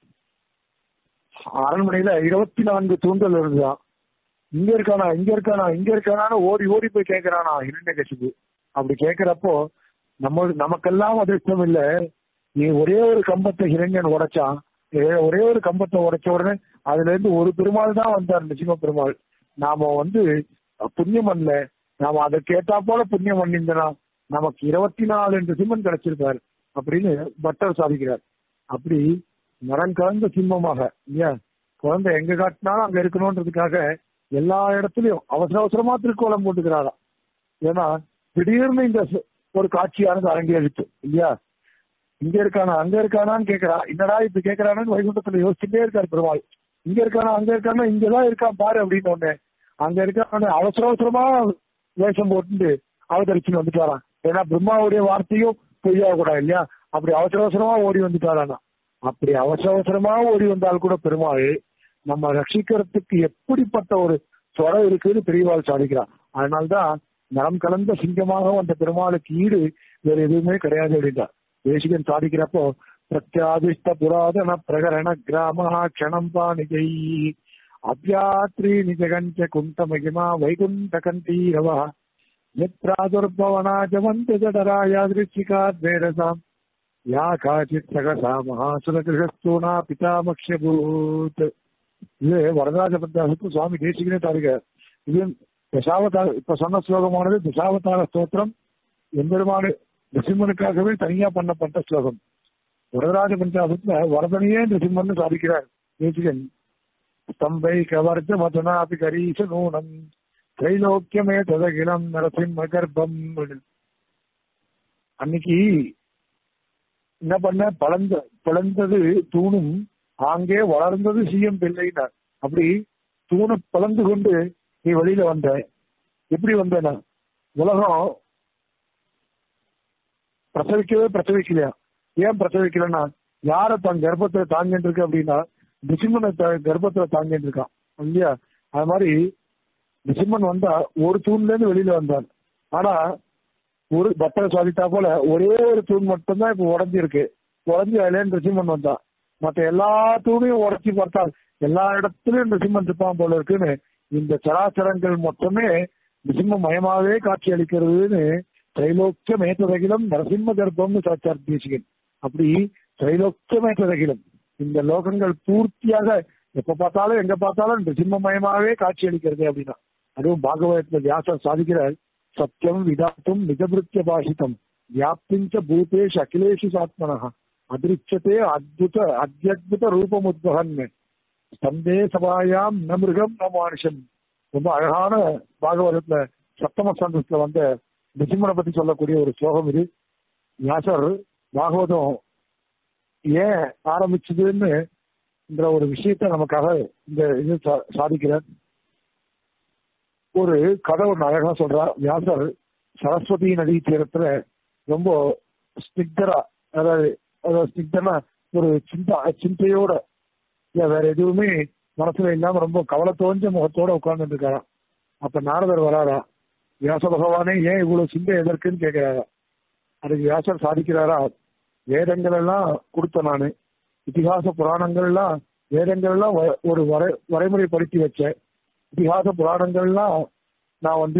அரண்மனையில இருபத்தி நான்கு தூண்கள் இருந்துதான் இங்க இருக்கானா இங்க இருக்கானா இங்க இருக்கானான்னு ஓடி ஓடி போய் கேட்கிறானா இரண்ய கசிபு அப்படி கேட்கிறப்போ நம்ம நமக்கெல்லாம் அதிர்ஷ்டம் இல்ல நீ ஒரே ஒரு கம்பத்தை இரண்யன் உடைச்சான் ஒரே ஒரு கம்பத்தை உடைச்ச உடனே அதுல இருந்து ஒரு பெருமாள் தான் வந்தார் நிசிம்ம பெருமாள் நாம வந்து புண்ணியம் பண்ணல நாம அதை கேட்டா போல புண்ணியம் பண்ணிருந்தனா நமக்கு இருபத்தி நாலு சிம்மன் கிடைச்சிருக்காரு அப்படின்னு பட்டர் சாதிக்கிறார் அப்படி மரம் கலந்த சிம்மமாக இல்லையா குழந்தை எங்க காட்டினாலும் அங்க இருக்கணும்ன்றதுக்காக எல்லா இடத்துலயும் அவசர அவசரமா திருக்கோலம் போட்டுக்கிறாராம் ஏன்னா திடீர்னு இந்த ஒரு காட்சியானது அரங்கேறிச்சு இல்லையா இங்க இருக்கானா அங்க இருக்கானான்னு கேக்குறா என்னடா இப்ப கேக்குறானு வைகுண்டத்துல யோசிச்சுட்டே இருக்காரு பெருமாள் இங்க இருக்கானா அங்க இருக்கானா இங்கதான் இருக்கான் பாரு அப்படின்னு ஒண்ணு அங்க இருக்கான அவசர அவசரமா வேஷம் போட்டு அவதரிச்சுன்னு வந்துட்டாராம் ஏன்னா பிரம்மாவுடைய வார்த்தையும் பொய்யாக கூடாது இல்லையா அப்படி அவசர அவசரமா ஓடி வந்துட்டாரானா அப்படி அவசர அவசரமா ஓடி வந்தால் கூட பெருமாள் நம்ம ரட்சிக்கிறதுக்கு எப்படிப்பட்ட ஒரு சொர இருக்குன்னு பெரியவாள் சாதிக்கிறார் அதனால்தான் நலம் கலந்த சிங்கமாக வந்த பெருமாளுக்கு ஈடு வேற எதுவுமே கிடையாது அப்படின்றார் தேசிகன் சாதிக்கிறப்போ பிரத்யாதிஷ்ட புராதன பிரகரண கிராம க்ஷணம் பாணிகை அவ்யாத்ரி நிஜகஞ்ச குந்த மகிமா வைகுண்ட கண்டீரவ நித்ராதுர்பவனாஜவந்த ஜடராயாதிருச்சிகாத்வேரசாம் யா காச்சித் சகசா மகாசுரகிருஷ்டூனா பிதாமக்ஷபூத் இது வரதராஜ பந்தாசத்து சுவாமி தேசிகனே தாருக இது தசாவதார இப்ப சொன்ன ஸ்லோகமானது தசாவதார ஸ்தோத்திரம் எம்பெருமானு நரசிம்மனுக்காகவே தனியா பண்ணப்பட்ட ஸ்லோகம் வரதராஜ பஞ்சாபத்துல வரதனையே நரசிம்மன் சாதிக்கிறார் தேசிகன் ஸ்தம்பை கவர்ஜ மதுனாபி கரீச நூனம் திரைலோக்கியமே ததகிலம் நரசிம்ம கர்ப்பம் அன்னைக்கு என்ன பண்ண பழந்த பிளந்தது தூணும் ஆங்கே வளர்ந்தது சிஎம் பிள்ளைனார் அப்படி தூணை பிளந்து கொண்டு நீ வெளியில வந்த எப்படி வந்தேனா உலகம் பிரசவிக்கவே பிரசவிக்கலையா ஏன் பிரசவிக்கலன்னா யார தன் கர்ப்பத்துல தாங்கிட்டு இருக்கு அப்படின்னா நிசிம்மனை கர்ப்பத்துல தாங்கிட்டு இருக்கான் இல்லையா அது மாதிரி நிசிம்மன் வந்தா ஒரு தூண்ல இருந்து வெளியில வந்தான் ஆனா ஒரு பட்டரை சாதித்தா போல ஒரே ஒரு தூண் மட்டும்தான் இப்ப உடஞ்சிருக்கு உடஞ்சி அதுல நிசிம்மன் வந்தான் மத்த எல்லா தூணையும் உடச்சி பார்த்தால் எல்லா இடத்துலயும் நிசிம்மன் இருப்பான் போல இருக்குன்னு இந்த சராச்சரங்கள் மொத்தமே நிசிம்ம மயமாவே காட்சி அளிக்கிறதுன்னு திரைலோக்கியமேற்றதகிலம் நரசிம்ம கர்ப்பம்னு சாச்சார் தேசிகன் அப்படி திரைலோக்கியமேற்றதகிலம் இந்த லோகங்கள் பூர்த்தியாக எப்ப பார்த்தாலும் எங்க பார்த்தாலும் நிசிம்மமயமாவே காட்சி அளிக்கிறது அப்படின்னா அதுவும் பாகவதத்துல வியாசர் சாதிக்கிறார் சத்தியம் விதாத்தும் நிஜபிருத்திய பாஷிதம் வியாப்திஞ்ச பூதேஷ் அகிலேஷு சாத்மனஹா அதிருச்சதே அத்புத அத்தியுத ரூபமுத்வகன் ஸ்தந்தே சபாயாம் ந மிருகம் ந மானுஷம் ரொம்ப அழகான பாகவதத்துல சப்தம சந்தத்துல வந்த நிசிம்மனை பத்தி சொல்லக்கூடிய ஒரு ஸ்லோகம் இது வியாசர் பாகவதம் ஏன் ஆரம்பிச்சதுன்னு ஒரு விஷயத்த நமக்காக இந்த இது சாதிக்கிறார் ஒரு கதை ஒன்று அழகா சொல்றார் வியாசர் சரஸ்வதி நதி தீரத்துல ரொம்ப ஸ்னிக்தரா அதாவது அதாவது ஸ்னிக்தனா ஒரு சிந்தா சிந்தையோட இல்ல வேற எதுவுமே மனசுல இல்லாம ரொம்ப கவலை தோஞ்ச முகத்தோட உட்கார்ந்துட்டு இருக்காராம் அப்ப நாரதர் வராரா வியாச பகவானே ஏன் இவ்வளவு சிந்தை எதற்குன்னு கேட்கிறாரா அதுக்கு வியாசர் சாதிக்கிறாரா வேதங்கள் எல்லாம் கொடுத்த நானு இதிகாச புராணங்கள் எல்லாம் வேதங்கள் எல்லாம் வ- ஒரு வரை வரைமுறைப்படுத்தி வச்சேன் இதிகாச புராணங்கள்லாம் நான் வந்து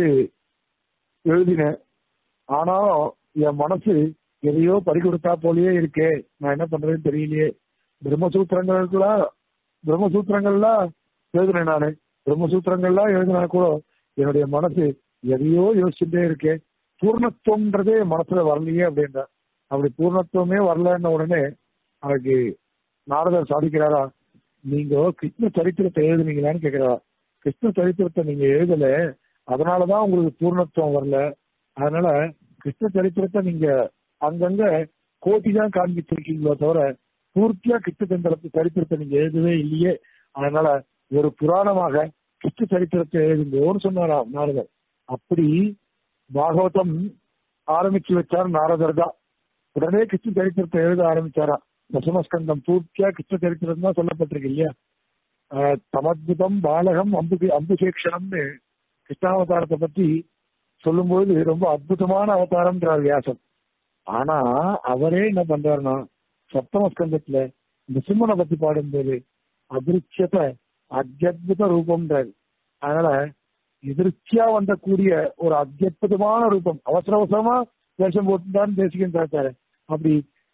எழுதினேன் ஆனாலும் என் மனசு எதையோ பறி கொடுத்தா போலயே இருக்கே நான் என்ன பண்றதுன்னு தெரியலையே பிரம்மசூத்திரங்களுக்குலாம் பிரம்மசூத்திரங்கள்லாம் எழுதினேன் நானு பிரம்மசூத்திரங்கள்லாம் எழுதினா கூட என்னுடைய மனசு எதையோ யோசிச்சுட்டே இருக்கே பூர்ணத்துவம்ன்றதே என் மனசுல வரலையே அப்படின்ற அப்படி பூர்ணத்துவமே வரலன்ன உடனே அவருக்கு நாரதர் சாதிக்கிறாரா நீங்க கிருஷ்ண சரித்திரத்தை எழுதுனீங்களான்னு கேக்குறாரா கிருஷ்ண சரித்திரத்தை நீங்க எழுதல அதனாலதான் உங்களுக்கு பூர்ணத்துவம் வரல அதனால கிருஷ்ண சரித்திரத்தை நீங்க அங்கங்க கோட்டி தான் காண்பிச்சிருக்கீங்களோ தவிர பூர்த்தியா கிருஷ்ண சந்திரத்தை சரித்திரத்தை நீங்க எழுதவே இல்லையே அதனால ஒரு புராணமாக கிருஷ்ண சரித்திரத்தை எழுதுங்கோன்னு சொன்னாராம் நாரதர் அப்படி பாகவதம் ஆரம்பிச்சு வச்சார் நாரதர் தான் உடனே கிருஷ்ண சரித்திரத்தை எழுத ஆரம்பிச்சாராம் தசமஸ்கந்தம் பூர்த்தியா கிருஷ்ண சரித்திரம் தான் சொல்லப்பட்டிருக்கு இல்லையா ஆஹ் தமத்புதம் பாலகம் அம்பு அம்புசேக்ஷனம்னு கிருஷ்ணாவதாரத்தை பத்தி சொல்லும்போது ரொம்ப அற்புதமான அவதாரம்ன்றார் வியாசன் ஆனா அவரே என்ன பண்றாருன்னா சப்தமஸ்கந்தத்துல நிசிம்மனை பத்தி பாடும்போது அதிருச்சியத்தை அத்தியுத ரூபம்ன்றாரு அதனால எதிர்ச்சியா வந்தக்கூடிய ஒரு அத்தியுதமான ரூபம் அவசர அவசரமா வேஷம் போட்டுதான் பேசிக்கின்றாரு அப்படி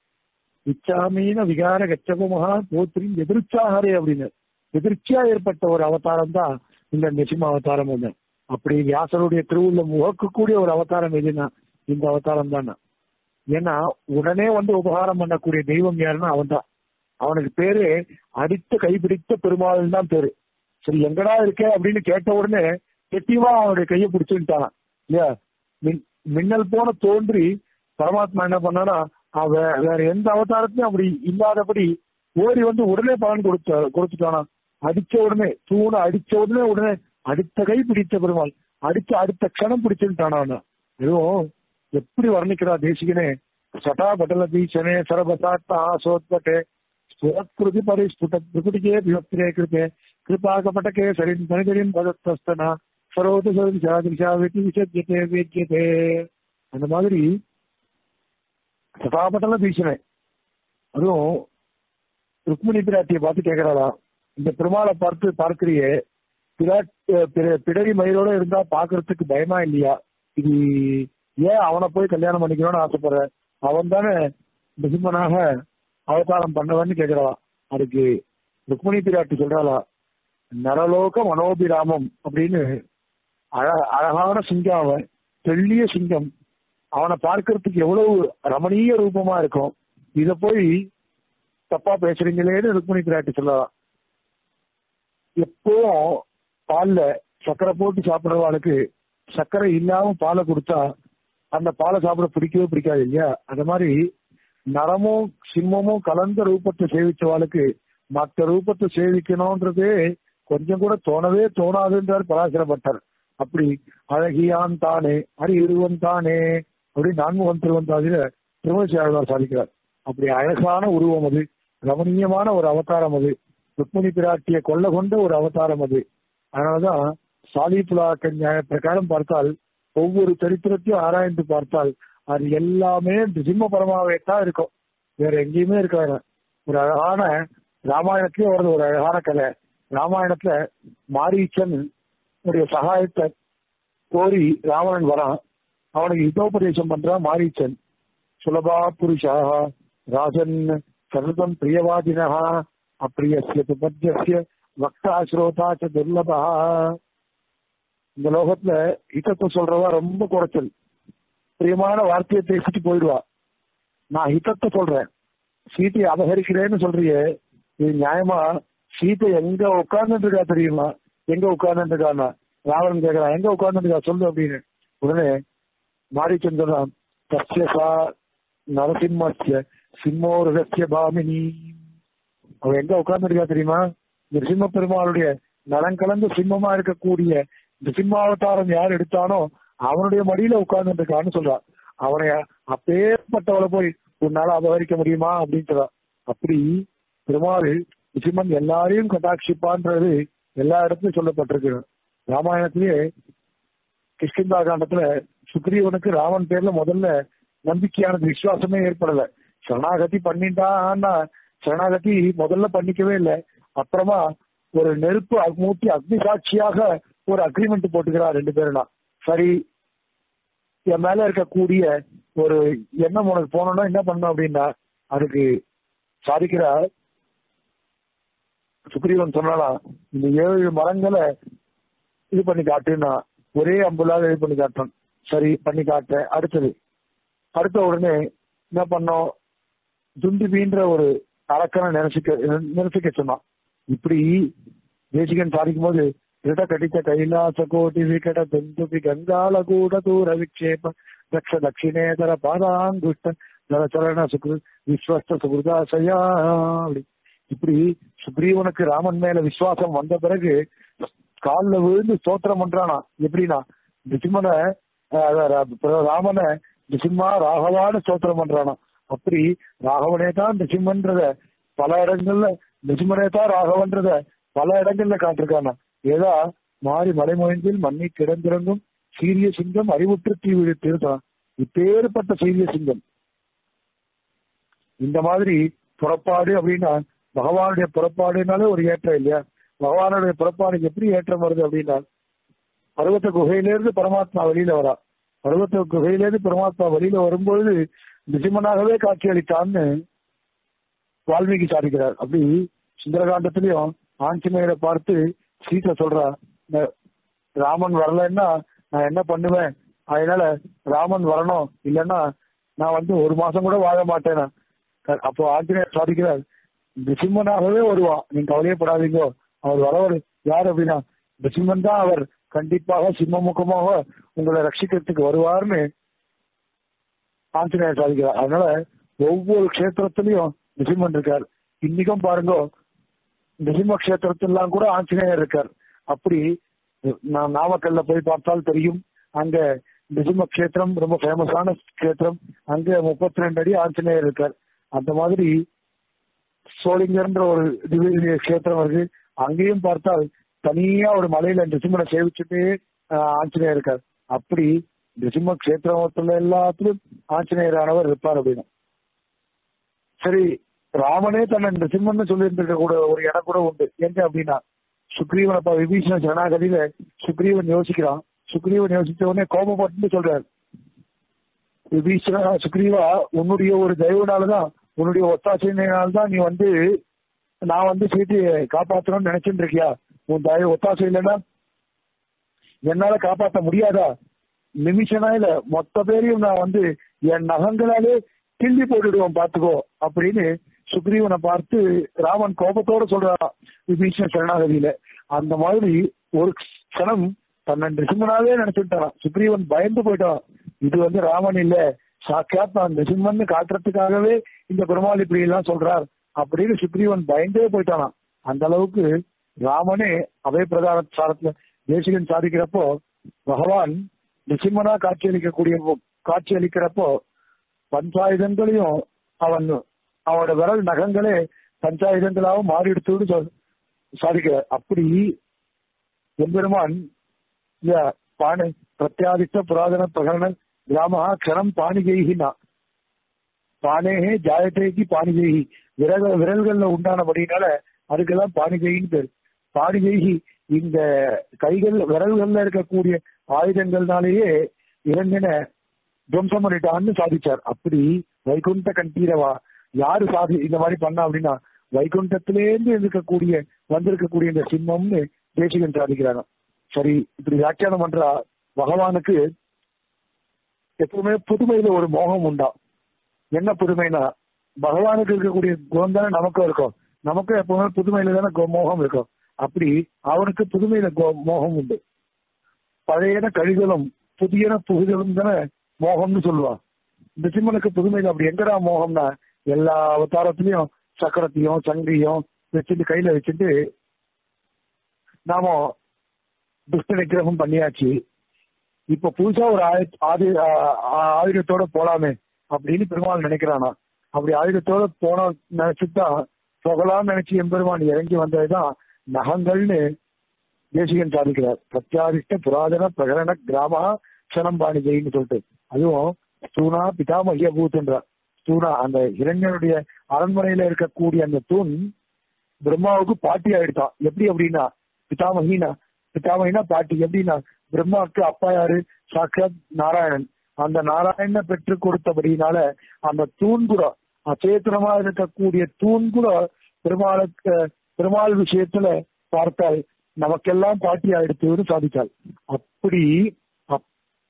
இச்சாமீன விகார கச்சபமகா போத்திரின் எதிர்ச்சாகரே அப்படின்னு எதிர்ச்சியா ஏற்பட்ட ஒரு அவதாரம் தான் இந்த நிசிம்ம அவதாரம் ஒண்ணு அப்படி வியாசருடைய திருவுள்ள முகக்கக்கூடிய ஒரு அவதாரம் எதுனா இந்த அவதாரம் தான் ஏன்னா உடனே வந்து உபகாரம் பண்ணக்கூடிய தெய்வம் யாருன்னா அவன் தான் அவனுக்கு பேரு அடித்த கைப்பிடித்த பெருமாள் தான் பேரு சரி எங்கடா இருக்க அப்படின்னு கேட்ட உடனே கெட்டியமா அவனுடைய கையை பிடிச்சுட்டான் இல்லையா மின்- மின்னல் போன தோன்றி பரமாத்மா என்ன பண்ணானா அவன் வே- வேற எந்த அவதாரத்தையும் அப்படி இல்லாதபடி ஓடி வந்து உடனே பலன் கொடுத்த கொடுத்துட்டானா அடிச்ச உடனே தூண அடிச்ச உடனே உடனே அடுத்த கை பிடித்த பெருமாள் அடிச்ச அடுத்த க்ஷணம் பிடிச்சுட்டானா அவன எதுவும் எப்படி வர்ணிக்கிறா தேசிகனே சட்டா பட்டல பீச்சனே சரபசாத்த ஆசோத்பட்டே ஸ்புரத்கிருதி பரிஸ்புட பிரகுடிகே விபக்திரே கிருபே கிருபாகபட்டகே சரின் பனிதரின் பதத்தஸ்தனா சரோத சரோதி சாதிரிஷா வெட்டி விசத்தியதே வேத்தியதே அந்த மாதிரி சதாபட்டல பீச்சனே அதுவும் ருக்மிணி பிராட்டியை பார்த்து கேக்குறாளா இந்த பெருமாளை பார்த்து பார்க்கிறியே பிராட் அஹ் பிற- பிடரி மயிரோட இருந்தா பாக்குறதுக்கு பயமா இல்லையா இது ஏன் அவனை போய் கல்யாணம் பண்ணிக்கணும்னு ஆசைப்படுற அவன் தானே நிசிம்மனாக அவதாரம் பண்ணவன்னு கேக்குறாளா அதுக்கு ருக்மிணி பிராட்டி சொல்றாளா நரலோக மனோபிராமம் அப்படின்னு அழ அழகான சிங்கம் அவன் தெள்ளிய சிங்கம் அவனை பார்க்கறதுக்கு எவ்வளவு ரமணீய ரூபமா இருக்கும் இத போய் தப்பா பேசுறீங்களேன்னு ருக்மிணி பிராட்டி சொல்லலாம் எப்பவும் பால்ல சர்க்கரை போட்டு சாப்பிடுறவாளுக்கு சர்க்கரை இல்லாம பாலை கொடுத்தா அந்த பாலை சாப்பிட பிடிக்கவே பிடிக்காது இல்லையா அந்த மாதிரி நரமும் சிம்மமும் கலந்த ரூபத்தை சேவிச்சவாளுக்கு மற்ற ரூபத்தை சேவிக்கணும்ன்றதே கொஞ்சம் கூட தோணவே தோணாதுன்றார் பராசரப்பட்டார் அப்படி அழகியான் தானே அரி இருவன் தானே அப்படி நான்முகன் திருவந்தாதில திருமணி ஆழ்வார் சாதிக்கிறார் அப்படி அழகான உருவம் அது ரமணீயமான ஒரு அவதாரம் அது ருக்மிணி பிராட்டிய கொள்ள கொண்ட ஒரு அவதாரம் அது அதனாலதான் சாலிபுலாக்க நியாய பிரகாரம் பார்த்தால் ஒவ்வொரு சரித்திரத்தையும் ஆராய்ந்து பார்த்தால் அது எல்லாமே சிம்ம பரமாவே தான் இருக்கும் வேற எங்கேயுமே இருக்காது ஒரு அழகான ராமாயணத்திலே வருது ஒரு அழகான கதை ராமாயணத்துல மாரீச்சன் உடைய சகாயத்தை கோரி ராவணன் வரான் அவனுக்கு யுத்தோபதேசம் பண்றான் மாரீச்சன் சுலபா புருஷாக ராஜன் சர்வம் பிரியவாதினா அப்பிரியசிய துபத்திய வக்தா ஸ்ரோதா ச துர்லபா இந்த லோகத்துல ஹிதத்தை சொல்றவா ரொம்ப குறைச்சல் பிரியமான வார்த்தையை பேசிட்டு போயிடுவா நான் ஹிதத்தை சொல்றேன் சீத்தையை அபகரிக்கிறேன்னு சொல்றியே இது நியாயமா சீத்தை எங்க உட்கார்ந்துட்டு இருக்கா தெரியுமா எங்க உட்கார்ந்துட்டு இருக்கான்னா ராவணன் கேக்குறான் எங்க உட்கார்ந்துட்டு இருக்கா சொல்லு அப்படின்னு உடனே மாரிச்சன் சொல்றான் தஸ்யசா நரசிம்மஸ்ய சிம்மோருகஸ்ய பாமினி அவ எங்க உட்கார்ந்துருக்கா தெரியுமா நிருசிம்ம பெருமாளுடைய நலங்கலந்த சிம்மமா இருக்கக்கூடிய இந்த சிம்மாவதாரம் யார் எடுத்தானோ அவனுடைய மடியில உட்கார்ந்து இருக்கான்னு சொல்றான் அவனை அப்பேற்பட்டவளை போய் உன்னால அபகரிக்க முடியுமா அப்படின்னு சொல்றான் அப்படி பெருமாள் நிச்சயமன் எல்லாரையும் கட்டாட்சிப்பான்றது எல்லா இடத்துலயும் சொல்லப்பட்டிருக்கு ராமாயணத்திலேயே கிஷ்கிந்தா காண்டத்துல சுக்ரீவனுக்கு ராமன் பேர்ல முதல்ல நம்பிக்கையானது விசுவாசமே ஏற்படல சரணாகதி பண்ணிட்டான்னா சரணாகதி முதல்ல பண்ணிக்கவே இல்லை அப்புறமா ஒரு நெருப்பு அக்~ மூட்டி அக்னி சாட்சியாக ஒரு அக்ரிமெண்ட் போட்டுக்கிறா ரெண்டு பேரும் சரி என் மேல இருக்கக்கூடிய ஒரு எண்ணம் உனக்கு போனோம்னா என்ன பண்ணும் அப்படின்னா அதுக்கு சாதிக்கிற சுக்ரீவன் சொன்னாலாம் இந்த ஏழு மரங்களை இது பண்ணி காட்டுன்னா ஒரே அம்புலாக இது பண்ணி காட்டும் சரி பண்ணி காட்டேன் அடுத்தது அடுத்த உடனே என்ன பண்ணோம் துண்டுபின்ற ஒரு அரக்கனை நினைச்சுக்க நினைச்சுக்க சொன்னான் இப்படி தேசிகன் சாதிக்கும் போது திட கடித்த கைலாச கோட்டி விகட துந்துபி கங்கால கூட தூர விக்ஷேப தக்ஷ தட்சிணேதர பாதாங்குஷ்ட ஜலச்சரண சுக்ரு விஸ்வஸ்த சுகிருதாசயா அப்படி இப்படி சுக்ரீவனுக்கு ராமன் மேல விசுவாசம் வந்த பிறகு கால்ல விழுந்து ஸ்தோத்திரம் பண்றானா எப்படின்னா நிசிம்மனை ராமனை நிசிம்மா ராகவான்னு ஸ்தோத்திரம் பண்றானா அப்படி ராகவனே தான் நிசிம்மன்றத பல இடங்கள்ல நிசிம்மனே தான் ராகவன்றத பல இடங்கள்ல காட்டிருக்கானா ஏதா மாறி மலைமொழிஞ்சில் மண்ணி கிடந்திறங்கும் சீரிய சிங்கம் அறிவுற்று தீ விழுத்திருந்தான் இப்பேற்பட்ட சீரிய சிங்கம் இந்த மாதிரி புறப்பாடு அப்படின்னா பகவானுடைய புறப்பாடுனாலே ஒரு ஏற்றம் இல்லையா பகவானுடைய புறப்பாடு எப்படி ஏற்றம் வருது அப்படின்னா பருவத்த குகையிலிருந்து பரமாத்மா வெளியில வரா பருவத்த குகையிலிருந்து பரமாத்மா வெளியில வரும்பொழுது நிஜமனாகவே காட்சி அளித்தான்னு வால்மீகி சாதிக்கிறார் அப்படி சுந்தரகாண்டத்திலையும் ஆஞ்சநேயரை பார்த்து சீதை சொல்றா "இந்த ராமன் வரலன்னா நான் என்ன பண்ணுவேன் அதனால ராமன் வரணும் இல்லைன்னா நான் வந்து ஒரு மாசம் கூட வாழ மாட்டேனா அப்போ ஆஞ்சநேயர் சாதிக்கிறார் நிசிம்மனாகவே வருவான் நீங்க கவலையப்படாதீங்கோ அவர் வரவர் யார் அப்படின்னா நிசிம்மன் தான் அவர் கண்டிப்பாக சிம்மமுகமாக உங்களை ரட்சிக்கிறதுக்கு வருவார்னு ஆஞ்சநேயர் சாதிக்கிறார் அதனால ஒவ்வொரு கஷேத்திரத்திலையும் நிசிம்மன் இருக்கார் இன்னைக்கும் பாருங்க நிசிம்ம கஷேத்திரத்திலாம் கூட ஆஞ்சநேயர் இருக்கார் அப்படி நான் நாமக்கல்ல போய் பார்த்தால் தெரியும் அங்க நிசிம்ம கஷேத்திரம் ரொம்ப ஃபேமஸான கஷேத்திரம் அங்க முப்பத்தி ரெண்டு அடி ஆஞ்சநேயர் இருக்கார் அந்த மாதிரி சோளிங்கர்ன்ற ஒரு திவ்ய கஷேத்திரம் இருக்கு அங்கேயும் பார்த்தால் தனியா ஒரு மலையில நிசிம்மனை சேவிச்சுட்டே ஆஹ், ஆஞ்சநேயர் இருக்கார் அப்படி நிசிம்ம கஷேத்திரத்துல எல்லாத்திலும் ஆஞ்சநேயரானவர் இருப்பார் அப்படின்னு சரி ராமனே தன்னை நிசிம்மன் சொல்லி இருந்திருக்க கூட ஒரு இடம் கூட உண்டு எங்க அப்படின்னா சுக்ரீவன் அப்ப விபீஷண ஜனாகதியில சுக்ரீவன் யோசிக்கிறான் சுக்ரீவன் யோசிச்ச உடனே கோபப்பட்டு சொல்றாரு விபீஷணா சுக்ரீவா உன்னுடைய ஒரு தயவுனாலதான் உன்னுடைய ஒத்தாசையினால்தான் நீ வந்து நான் வந்து சீதையை காப்பாற்றணும்னு நினைச்சுட்டு இருக்கியா உன் தயவு ஒத்தாசை இல்லைன்னா என்னால காப்பாற்ற முடியாதா நிமிஷனா இல்ல மொத்த பேரையும் நான் வந்து என் நகங்களாலே கிள்ளி போட்டுடுவோம் பாத்துக்கோ அப்படின்னு சுக்ரீவனை பார்த்து ராமன் கோபத்தோட சொல்றான் விபீஷண சரணாகதியில அந்த மாதிரி ஒரு க்ஷணம் தன்னை நிசிம்மனாவே நினைச்சுட்டான் சுக்ரீவன் பயந்து போயிட்டான் இது வந்து ராமன் இல்ல சாட்சாத் நான் நிசிம்மன் காட்டுறதுக்காகவே இந்த பெருமாள் இப்படி எல்லாம் சொல்றார் அப்படின்னு சுக்ரீவன் பயந்தே போயிட்டானா அந்த அளவுக்கு ராமனே அபய பிரதான சாரத்துல தேசிகன் சாதிக்கிறப்போ பகவான் நிசிம்மனா காட்சி அளிக்கக்கூடிய காட்சி அளிக்கிறப்போ பஞ்சாயுதங்களையும் அவன் அவனோட விரல் நகங்களே பஞ்சாயுதங்களாகவும் மாறிடுத்துன்னு சொல் சாதிக்கிறார் அப்படி எம்பெருமான் இல்ல பாணி பிரத்யாதித்த புராதன பிரகரண கிராம க்ஷணம் பாணிகைகினா பானேகே ஜாயத்தேகி பாணிகைகி விரல் விரல்கள்ல உண்டானபடினால அதுக்கெல்லாம் பாணிகைன்னு பேர் பாணிகைகி இந்த கைகள் விரல்கள்ல இருக்கக்கூடிய ஆயுதங்கள்னாலேயே இளைஞனை துவம்சம் பண்ணிட்டான்னு சாதிச்சார் அப்படி வைகுண்ட கண்டீரவா யாரு சாதி இந்த மாதிரி பண்ணா அப்படின்னா வைகுண்டத்திலேருந்து இருக்கக்கூடிய வந்திருக்கக்கூடிய இந்த சிம்மம்னு தேசிகன் சாதிக்கிறாங்க சரி இப்படி வியாக்கியானம் பண்றா பகவானுக்கு எப்பவுமே புதுமையில ஒரு மோகம் உண்டா என்ன புதுமைனா பகவானுக்கு இருக்கக்கூடிய குணம் தானே நமக்கும் இருக்கும் நமக்கும் எப்பவுமே புதுமையில தானே கோ- மோகம் இருக்கும் அப்படி அவனுக்கு புதுமையில கோ- மோகம் உண்டு பழையன கழிதலும் புதியன புகுதலும் தானே மோகம்னு சொல்லுவான் நிசிம்மனுக்கு புதுமையில அப்படி எங்கடா மோகம்னா எல்லா அவதாரத்திலையும் சக்கரத்தையும் சங்கிரியும் வச்சுட்டு கையில வச்சுட்டு நாம துஷ்ட நிகிரகம் பண்ணியாச்சு இப்ப புதுசா ஒரு ஆயு ஆதி ஆ- ஆ- ஆயுதத்தோட போலாமே அப்படின்னு பெருமாள் நினைக்கிறானா அப்படி ஆயுதத்தோட போன நினைச்சுதான் போகலாம்னு நினைச்சு எம்பெருமான் இறங்கி வந்ததுதான் நகங்கள்னு தேசிகன் சாதிக்கிறார் பிரத்யாதிஷ்ட புராதன பிரகரண கிராம க்ஷணம்பாணி ஜெயின்னு சொல்லிட்டு அதுவும் ஸ்தூனா பிதாமகிய பூத்துன்றார் ஸ்தூனா அந்த இளைஞனுடைய அரண்மனையில இருக்கக்கூடிய அந்த தூண் பிரம்மாவுக்கு பாட்டி ஆயிடுதான் எப்படி அப்படின்னா பிதாமகினா பிதாமகினா பாட்டி எப்படின்னா பிரம்மாவுக்கு அப்பா யாரு சாட்சாத் நாராயணன் அந்த நாராயணனை பெற்று கொடுத்தபடினால அந்த தூண் கூட அச்சேத்தனமா இருக்கக்கூடிய தூண் கூட பெருமாளுக்கு பெருமாள் விஷயத்துல பார்த்தால் நமக்கெல்லாம் பாட்டி ஆயிடுத்துன்னு சாதித்தாள் அப்படி அப்-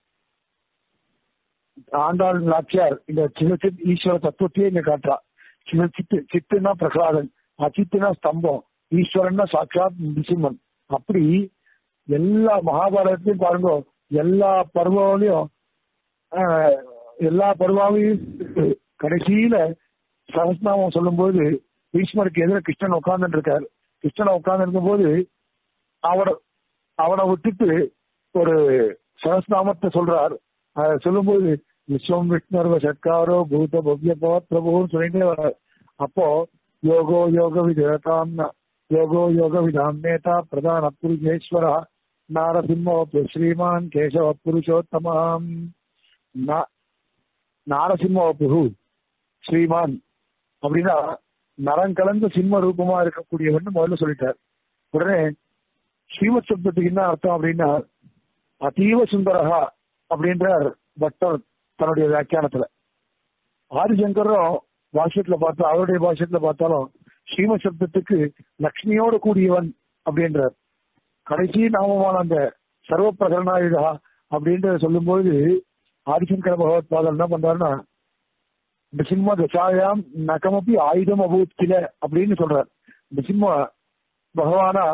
ஆண்டாள் நாச்சியார் இந்த சிவசித் ஈஸ்வர தத்துவத்தையே இங்க காட்டுறா சிவசித்து சித்துனா பிரகலாதன் அச்சித்துனா ஸ்தம்பம் ஈஸ்வரன்னா சாட்சாத் நிசிம்மன் அப்படி எல்லா மகாபாரதத்தையும் பாருங்க எல்லா பருவங்களையும் ஆஹ், எல்லா பருவாவையும் கடைசியில சகஸ்நாமம் சொல்லும்போது பீஷ்மருக்கு எதிர கிருஷ்ணன் உட்கார்ந்துட்டு இருக்காரு கிருஷ்ணன் உட்கார்ந்து இருக்கும்போது அவனை அவனை விட்டுட்டு ஒரு சகஸ்நாமத்தை சொல்றார் அதை சொல்லும்போது விஸ்வம் விஷ்ணர்வ சர்க்காரோ பூத பவ்ய பிரபுன்னு சொல்லிட்டே வர்றார் அப்போ யோகோ யோக விதேதாம் யோகோ யோக விதாம் நேதா பிரதான புருஷேஸ்வரா நாரசிம்மோ ஸ்ரீமான் கேசவ புருஷோத்தமாம் நா- நாரசிம்ம புரு ஸ்ரீமான் அப்படின்னா நரம் கலந்த சிம்ம ரூபமா இருக்கக்கூடியவன் முதல்ல சொல்லிட்டார் உடனே ஸ்ரீமத் சப்தத்துக்கு என்ன அர்த்தம் அப்படின்னா அதீவ சுந்தரகா அப்படின்றார் பட்டர் தன்னுடைய வியாக்கியானத்துல ஆதிசங்கரும் பாஷ்யத்துல பார்த்தா அவருடைய பாஷ்யத்துல பார்த்தாலும் ஸ்ரீமத் சப்தத்துக்கு லக்ஷ்மியோட கூடியவன் அப்படின்றார் கடைசி நாமமான அந்த சர்வ பிரகரணாயுதா அப்படின்றத சொல்லும்போது ஆதிசங்கர பகவத் பாதல் என்ன பண்றாருன்னா நிசிம்ம தசாயாம் நகமப்பி ஆயுதம் அபூத் கில அப்படின்னு சொல்றார் நிசிம்ம பகவானா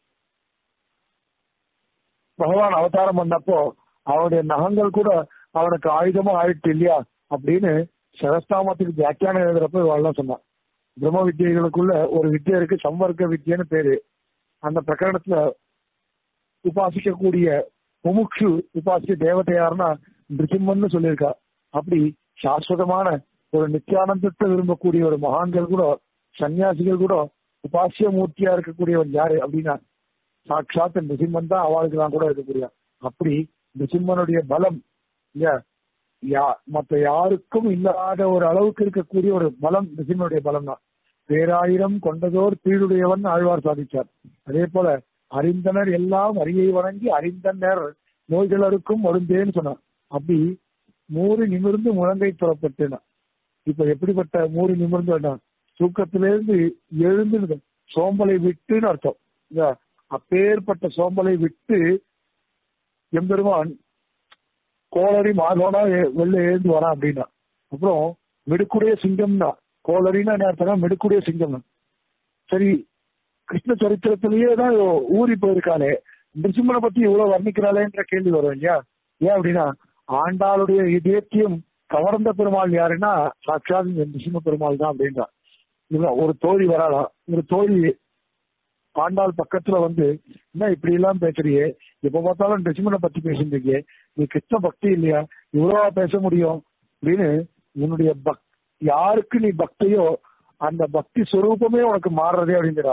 பகவான் அவதாரம் பண்ணப்போ அவனுடைய நகங்கள் கூட அவனுக்கு ஆயுதமா ஆயிடுச்சு இல்லையா அப்படின்னு சகஸ்தாமத்துக்கு வியாக்கியானம் எழுதுறப்ப இவாள்லாம் சொன்னான் பிரம்ம வித்தியைகளுக்குள்ள ஒரு வித்தியை இருக்கு சம்வர்க்க வித்தியன்னு பேரு அந்த பிரகரணத்துல உபாசிக்கக்கூடிய முமுக்ஷு உபாசிக்க தேவதை யாருன்னா நிருசிம்மன்னு சொல்லியிருக்கா அப்படி சாஸ்வதமான ஒரு நித்தியானந்தத்தை விரும்பக்கூடிய ஒரு மகான்கள் கூட சன்னியாசிகள் கூட உபாசிய மூர்த்தியா இருக்கக்கூடியவன் யாரு அப்படின்னா சாட்சாத் நிருசிம்மன் தான் அவளுக்கு தான் கூட இருக்கக்கூடிய அப்படி நிருசிம்மனுடைய பலம் இல்லையா யா மற்ற யாருக்கும் இல்லாத ஒரு அளவுக்கு இருக்கக்கூடிய ஒரு பலம் நிருசிம்மனுடைய பலம் தான் பேராயிரம் கொண்டதோர் பீடுடையவன் ஆழ்வார் சாதிச்சார் அதே போல அறிந்தனர் எல்லாம் அரியை வணங்கி அறிந்தனர் நோய்களருக்கும் மருந்தேன்னு சொன்னார் அப்படி மூறு நிமிர்ந்து முழங்கை புறப்பட்டேன் இப்ப எப்படிப்பட்ட மூறு நிமிர்ந்து வேண்டாம் தூக்கத்திலிருந்து எழுந்து சோம்பலை விட்டுன்னு அர்த்தம் இந்த அப்பேற்பட்ட சோம்பலை விட்டு எம்பெருமான் கோளரி மாதோனா வெளில எழுந்து வரான் அப்படின்னா அப்புறம் மிடுக்குடைய சிங்கம்னா கோளரின்னா என்ன அர்த்தம்னா மிடுக்குடைய சிங்கம் சரி கிருஷ்ண சரித்திரத்திலேயே தான் ஊறி போயிருக்காளே நிருசிம்மனை பத்தி இவ்வளவு வர்ணிக்கிறாளேன்ற கேள்வி வரும் இல்லையா ஏன் அப்படின்னா ஆண்டாளுடைய இதயத்தையும் கவர்ந்த பெருமாள் யாருன்னா சாட்சாத் இந்த நிருசிம்ம பெருமாள் தான் அப்படின்றா இவன் ஒரு தோழி வராளாம் ஒரு தோழி ஆண்டாள் பக்கத்துல வந்து என்ன இப்படி எல்லாம் பேசுறியே எப்ப பார்த்தாலும் நிருசிம்மனை பத்தி பேசிட்டு நீ கிருஷ்ண பக்தி இல்லையா இவ்வளவா பேச முடியும் அப்படின்னு உன்னுடைய பக் யாருக்கு நீ பக்தியோ அந்த பக்தி ஸ்வரூபமே உனக்கு மாறுறதே அப்படிங்கிறா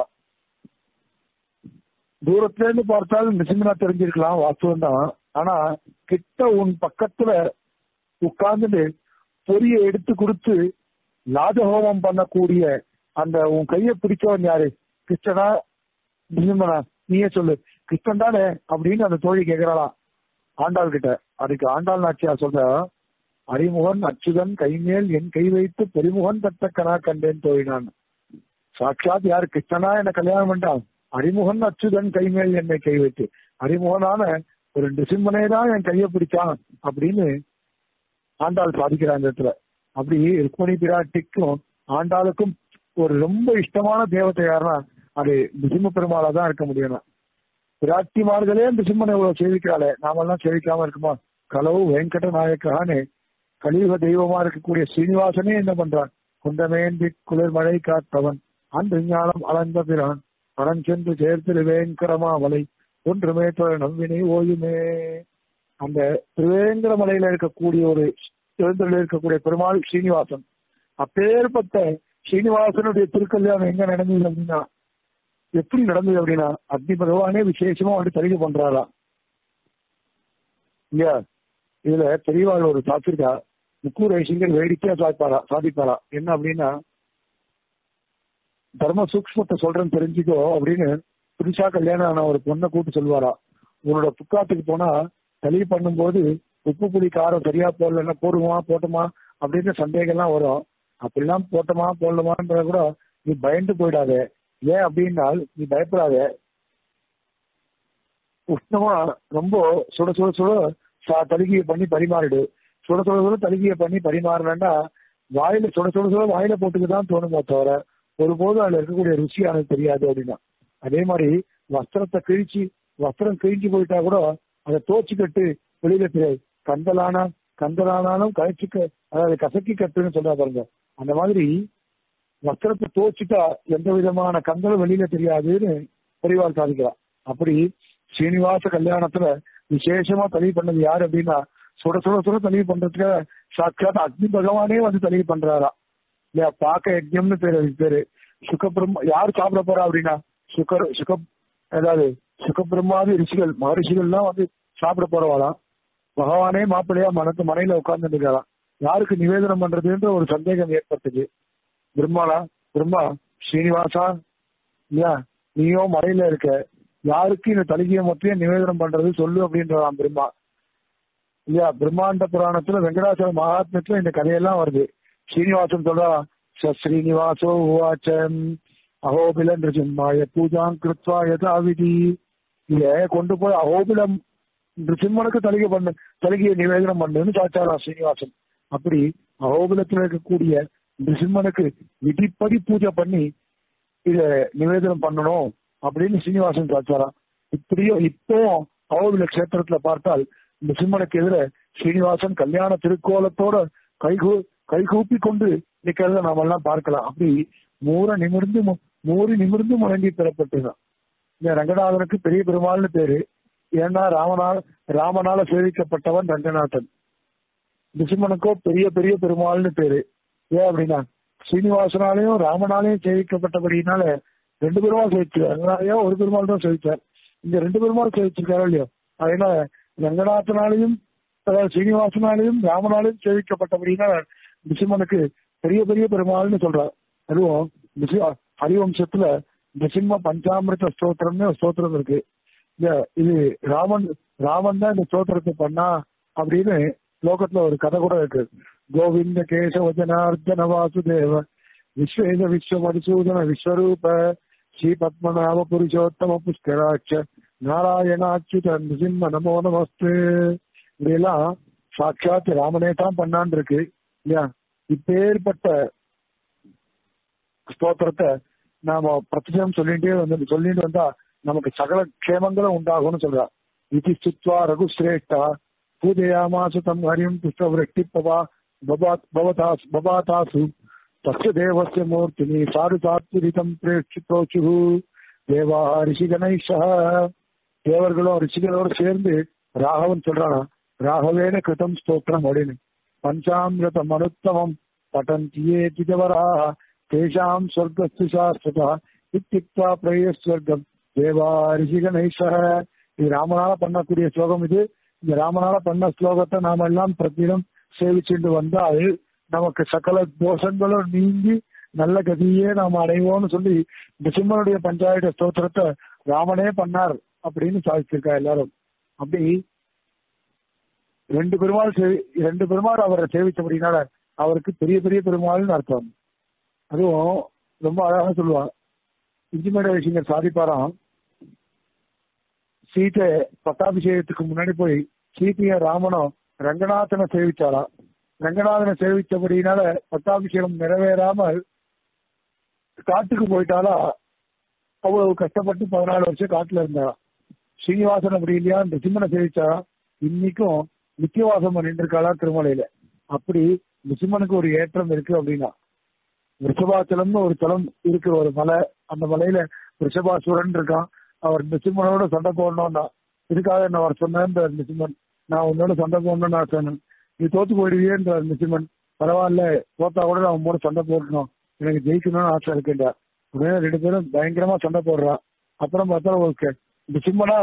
தூரத்துல இருந்து பார்த்தாலும் நிசிம்மனா தெரிஞ்சிருக்கலாம் வாஸ்தவம் தான் ஆனா கிட்ட உன் பக்கத்துல உட்கார்ந்துட்டு பொரிய எடுத்து கொடுத்து லாஜஹோமம் பண்ணக்கூடிய அந்த உன் கைய பிடிச்சவன் யாரு கிருஷ்ணனா நிசிம்மனா நீயே சொல்லு கிருஷ்ணன் தானே அப்படின்னு அந்த தோழி கேக்குறாளாம் ஆண்டாள் கிட்ட அதுக்கு ஆண்டாள் நாச்சியா சொல்ற அறிமுகன் அச்சுதன் கைமேல் என் கை வைத்து பெருமுகன் தத்தக்கனா கண்டேன் தோழினான் சாட்சாத் யார் கிருஷ்ணனா என்ன கல்யாணம் பண்ணான் அறிமுகன் அச்சுதன் கைமேல் என்னை கை வைத்து அறிமுகனான ஒரு நிசிம்மனே தான் என் கையை பிடிச்சான் அப்படின்னு ஆண்டாள் சாதிக்கிறான் இந்த இடத்துல அப்படி ருக்மணி பிராட்டிக்கும் ஆண்டாளுக்கும் ஒரு ரொம்ப இஷ்டமான தேவதை யாருன்னா அது நிசிம்ம பெருமாளா தான் இருக்க முடியும் பிராட்டிமார்களே நிசிம்மனை இவ்வளவு சேவிக்கிறாளே நாமெல்லாம் சேவிக்காம இருக்குமா கலவு வெங்கட நாயக்கானே கலியுக தெய்வமா இருக்கக்கூடிய ஸ்ரீனிவாசனே என்ன பண்றான் குண்டமேந்தி குளிர் மழை காத்தவன் அந்த ஞானம் அளந்த பிறான் அறம் சென்று சேர்த்திரு வேங்கரமாமலை ஒன்றுமே தொழில் நம்பினை ஓயுமே அந்த திருவேங்கட மலையில இருக்கக்கூடிய ஒரு எழுந்தருள் இருக்கக்கூடிய பெருமாள் ஸ்ரீனிவாசன் அப்பேற்பட்ட ஸ்ரீனிவாசனுடைய திருக்கல்யாணம் எங்க நடந்தது அப்படின்னா எப்படி நடந்தது அப்படின்னா அக்னி பகவானே விசேஷமா வந்து தலிகை பண்றாரா இல்லையா இதுல பெரியவாள் ஒரு சாத்திருக்கா முக்கூர் ஐசிங்கர் வேடிக்கையா சாதிப்பாரா சாதிப்பாரா என்ன அப்படின்னா தர்ம சூக்மத்தை சொல்றேன்னு தெரிஞ்சுக்கோ அப்படின்னு புதுசா கல்யாணம் ஆன ஒரு பொண்ணை கூப்பிட்டு சொல்லுவாரா உன்னோட புக்காத்துக்கு போனா தலி பண்ணும்போது உப்பு புளி காரம் சரியா போடலன்னா போடுமா போட்டோமா அப்படின்னு சந்தேகம்லாம் வரும் அப்படிலாம் போட்டோமா போடலாமான்றத கூட நீ பயந்து போயிடாத ஏன் அப்படின்னா நீ பயப்படாத உஷ்ணமா ரொம்ப சுட சுட சுட சா- தலிகையை பண்ணி பரிமாறிடு சுட சுட சுட தலிகையை பண்ணி பரிமாறினா வாயில சுட சுட சுட வாயில போட்டுக்க தான் தோணுமோ தவிர ஒருபோதும் அதுல இருக்கக்கூடிய ருசியானது தெரியாது அப்படின்னா அதே மாதிரி வஸ்திரத்தை கிழிச்சு வஸ்திரம் கிழிஞ்சு போயிட்டா கூட அதை தோச்சுக்கட்டு வெளியில தெரியாது கந்தலானா கந்தலானாலும் கழிச்சுக்க அதாவது கசக்கி கட்டுன்னு சொல்றா பாருங்க அந்த மாதிரி வஸ்திரத்தை தோச்சுட்டா எந்த விதமான கந்தலும் வெளியில தெரியாதுன்னு பெரியவாள் சாதிக்கிறார் அப்படி ஸ்ரீனிவாச கல்யாணத்துல விசேஷமா தலி பண்ணது யாரு அப்படின்னா சுட சுட சுட தலி பண்றதுக்கு சாட்சாத் அக்னி பகவானே வந்து தலி பண்றாரா இல்லையா பாக்க யஜ்யம்னு பேரு அதுக்கு பேரு சுகபிரம்ம யார் சாப்பிட போறா அப்படின்னா சுகர் சுக அதாவது சுகபிரம்மாதி ரிஷிகள் மகரிஷிகள்லாம் வந்து சாப்பிட போறவாளாம் பகவானே மாப்பிள்ளையா மனத்து மனையில உட்கார்ந்து இருக்காராம் யாருக்கு நிவேதனம் பண்றதுன்ற ஒரு சந்தேகம் ஏற்பட்டது பிரம்மாளா பிரம்மா ஸ்ரீனிவாசா இல்லையா நீயோ மலையில இருக்க யாருக்கு இந்த தலிகையை மட்டும் நிவேதனம் பண்றது சொல்லு அப்படின்றான் பிரம்மா இல்லையா பிரம்மாண்ட புராணத்துல வெங்கடாச்சல மகாத்மத்துல இந்த கதையெல்லாம் வருது ஸ்ரீனிவாசன் சொல்றான் "ச ஸ்ரீனிவாசோ உவாச்சம் அஹோபில நிருசிம்மாய பூஜாம் கிருத்வா யதா விதி இத கொண்டு போய் அஹோபிலம் நிருசிம்மனுக்கு தலிகை பண்ணு தலிகையை நிவேதனம் பண்ணுன்னு சாச்சாரா ஸ்ரீனிவாசன் அப்படி அஹோபிலத்தில் இருக்கக்கூடிய நிருசிம்மனுக்கு விதிப்படி பூஜை பண்ணி இத நிவேதனம் பண்ணணும் அப்படின்னு ஸ்ரீனிவாசன் சாச்சாரா இப்படியோ இப்போ அவோபில கஷேத்திரத்துல பார்த்தால் இந்த சிம்மனுக்கு எதிர ஸ்ரீனிவாசன் கல்யாண திருக்கோலத்தோட கைகூ கைகூப்பி கொண்டு நிக்கிறத நாம எல்லாம் பார்க்கலாம் அப்படி மூர நிமிர்ந்து மு- மூறி நிமிர்ந்து முழங்கி பெறப்பட்டதுதான் இந்த ரங்கநாதனுக்கு பெரிய பெருமாள்னு பேரு ஏன்னா ராமனால் ராமனால சேவிக்கப்பட்டவன் ரங்கநாதன் நிசிம்மனுக்கோ பெரிய பெரிய பெருமாள்னு பேரு ஏன் அப்படின்னா ஸ்ரீனிவாசனாலையும் ராமனாலையும் சேவிக்கப்பட்டபடினால ரெண்டு பெருமாள் சேவிச்சார் ரங்கநாதையா ஒரு பெருமாள் தான் சேவிச்சார் இந்த ரெண்டு பெருமாள் சேவிச்சிருக்காரோ இல்லையோ அதனால ரங்கநாதனாலையும் அதாவது ஸ்ரீனிவாசனாலையும் ராமனாலையும் சேவிக்கப்பட்டபடினால நிசிம்மனுக்கு பெரிய பெரிய பெருமாள்னு சொல்றார் அதுவும் நிசி ஹரிவம்சத்துல நிசிம்ம பஞ்சாமிரத ஸ்தோத்திரம்னு ஒரு ஸ்தோத்திரம் இருக்கு இந்த இது ராமன் ராமன் தான் இந்த ஸ்தோத்திரத்தை பண்ணா அப்படின்னு லோகத்துல ஒரு கதை கூட இருக்கு கோவிந்த கேசவ ஜனார்தன வாசுதேவ விஸ்வேத விஸ்வ மதுசூதன விஸ்வரூப ஸ்ரீ பத்மநாப புருஷோத்தம புஷ்கராட்ச நாராயணாச்சுத நிசிம்ம நமோ நமஸ்து இப்படியெல்லாம் சாட்சாத் ராமனே தான் பண்ணான் இருக்கு இல்லையா இப்பேற்பட்ட ஸ்தோத்திரத்தை நாம பிரத்தியம் சொல்லிட்டே வந்து சொல்லிட்டு வந்தா நமக்கு சகல க்ஷேமங்களும் உண்டாகும்னு சொல்றா இது சுத்வா ரகுஸ்ரேஷ்டா பூஜயாமாசு தம் ஹரிம் புஷ்பவருஷ்டி பவா பவதாஸ் பவாதாசு தஸ்ய தேவஸ்ய மூர்த்தினி சாரு சாத்விரிதம் பிரேட்சித்தோச்சு தேவா ரிஷிகணைஷா தேவர்களும் ரிஷிகளோடு சேர்ந்து ராகவன் சொல்றானா ராகவேன கிருதம் ஸ்தோத்திரம் அப்படின்னு பஞ்சாமிரத மனுத்தமம் பட்டந்தியே திஜவரா தேஷாம் சொர்க்கஸ்து சாஸ்வதா இத்திக்வா பிரயஸ்வர்க்கம் தேவா ரிஷிகணைஷா இது ராமனால பண்ணக்கூடிய ஸ்லோகம் இது இந்த ராமனால பண்ண ஸ்லோகத்தை நாம எல்லாம் பிரதிடம் சேவிச்சுட்டு வந்தால் நமக்கு சகல தோஷங்களும் நீங்கி நல்ல கதியே நாம் அடைவோம்னு சொல்லி இந்த சிம்மனுடைய பஞ்சாயத்து ஸ்தோத்திரத்தை ராமனே பண்ணார் அப்படின்னு சாதிச்சிருக்கா எல்லாரும் அப்படி ரெண்டு பெருமாள் சேவி ரெண்டு பெருமாள் அவரை சேவித்தபடினால அவருக்கு பெரிய பெரிய பெருமாள்னு அர்த்தம் அதுவும் ரொம்ப அழகா சொல்லுவான் இஞ்சிமேட விஷயங்கள் சாதிப்பாராம் சீதை பட்டாபிஷேகத்துக்கு முன்னாடி போய் சீதைய ராமனும் ரங்கநாதனை சேவிச்சாராம் ரங்கநாதனை சேவிச்சபடினால பட்டாபிஷேகம் நிறைவேறாமல் காட்டுக்கு போயிட்டாலா அவ்வளவு கஷ்டப்பட்டு பதினாலு வருஷம் காட்டுல இருந்தாராம் ஸ்ரீனிவாசன் அப்படி இல்லையா இந்த சிம்மனை சேவிச்சாரா இன்னைக்கும் நித்தியவாசம் பண்ணிட்டு இருக்காளா திருமலையில அப்படி இந்த சிம்மனுக்கு ஒரு ஏற்றம் இருக்கு அப்படின்னா ரிஷபாச்சலம்னு ஒரு தலம் இருக்கு ஒரு மலை அந்த மலையில ரிஷபாசுரன் இருக்கான் அவர் நிசிம்மனோட சண்டை போடணும்னா இதுக்காக என்ன அவர் சொன்ன இந்த நிசிம்மன் நான் உன்னோட சண்டை போடணும்னு ஆசை நீ தோத்து போயிடுவியேன்ற நிசிம்மன் பரவாயில்ல தோத்தா கூட நான் உன்னோட சண்டை போடணும் எனக்கு ஜெயிக்கணும்னு ஆசை இருக்குண்டா உடனே ரெண்டு பேரும் பயங்கரமா சண்டை போடுறா அப்புறம் பார்த்தா ஓகே நிசிம்மனா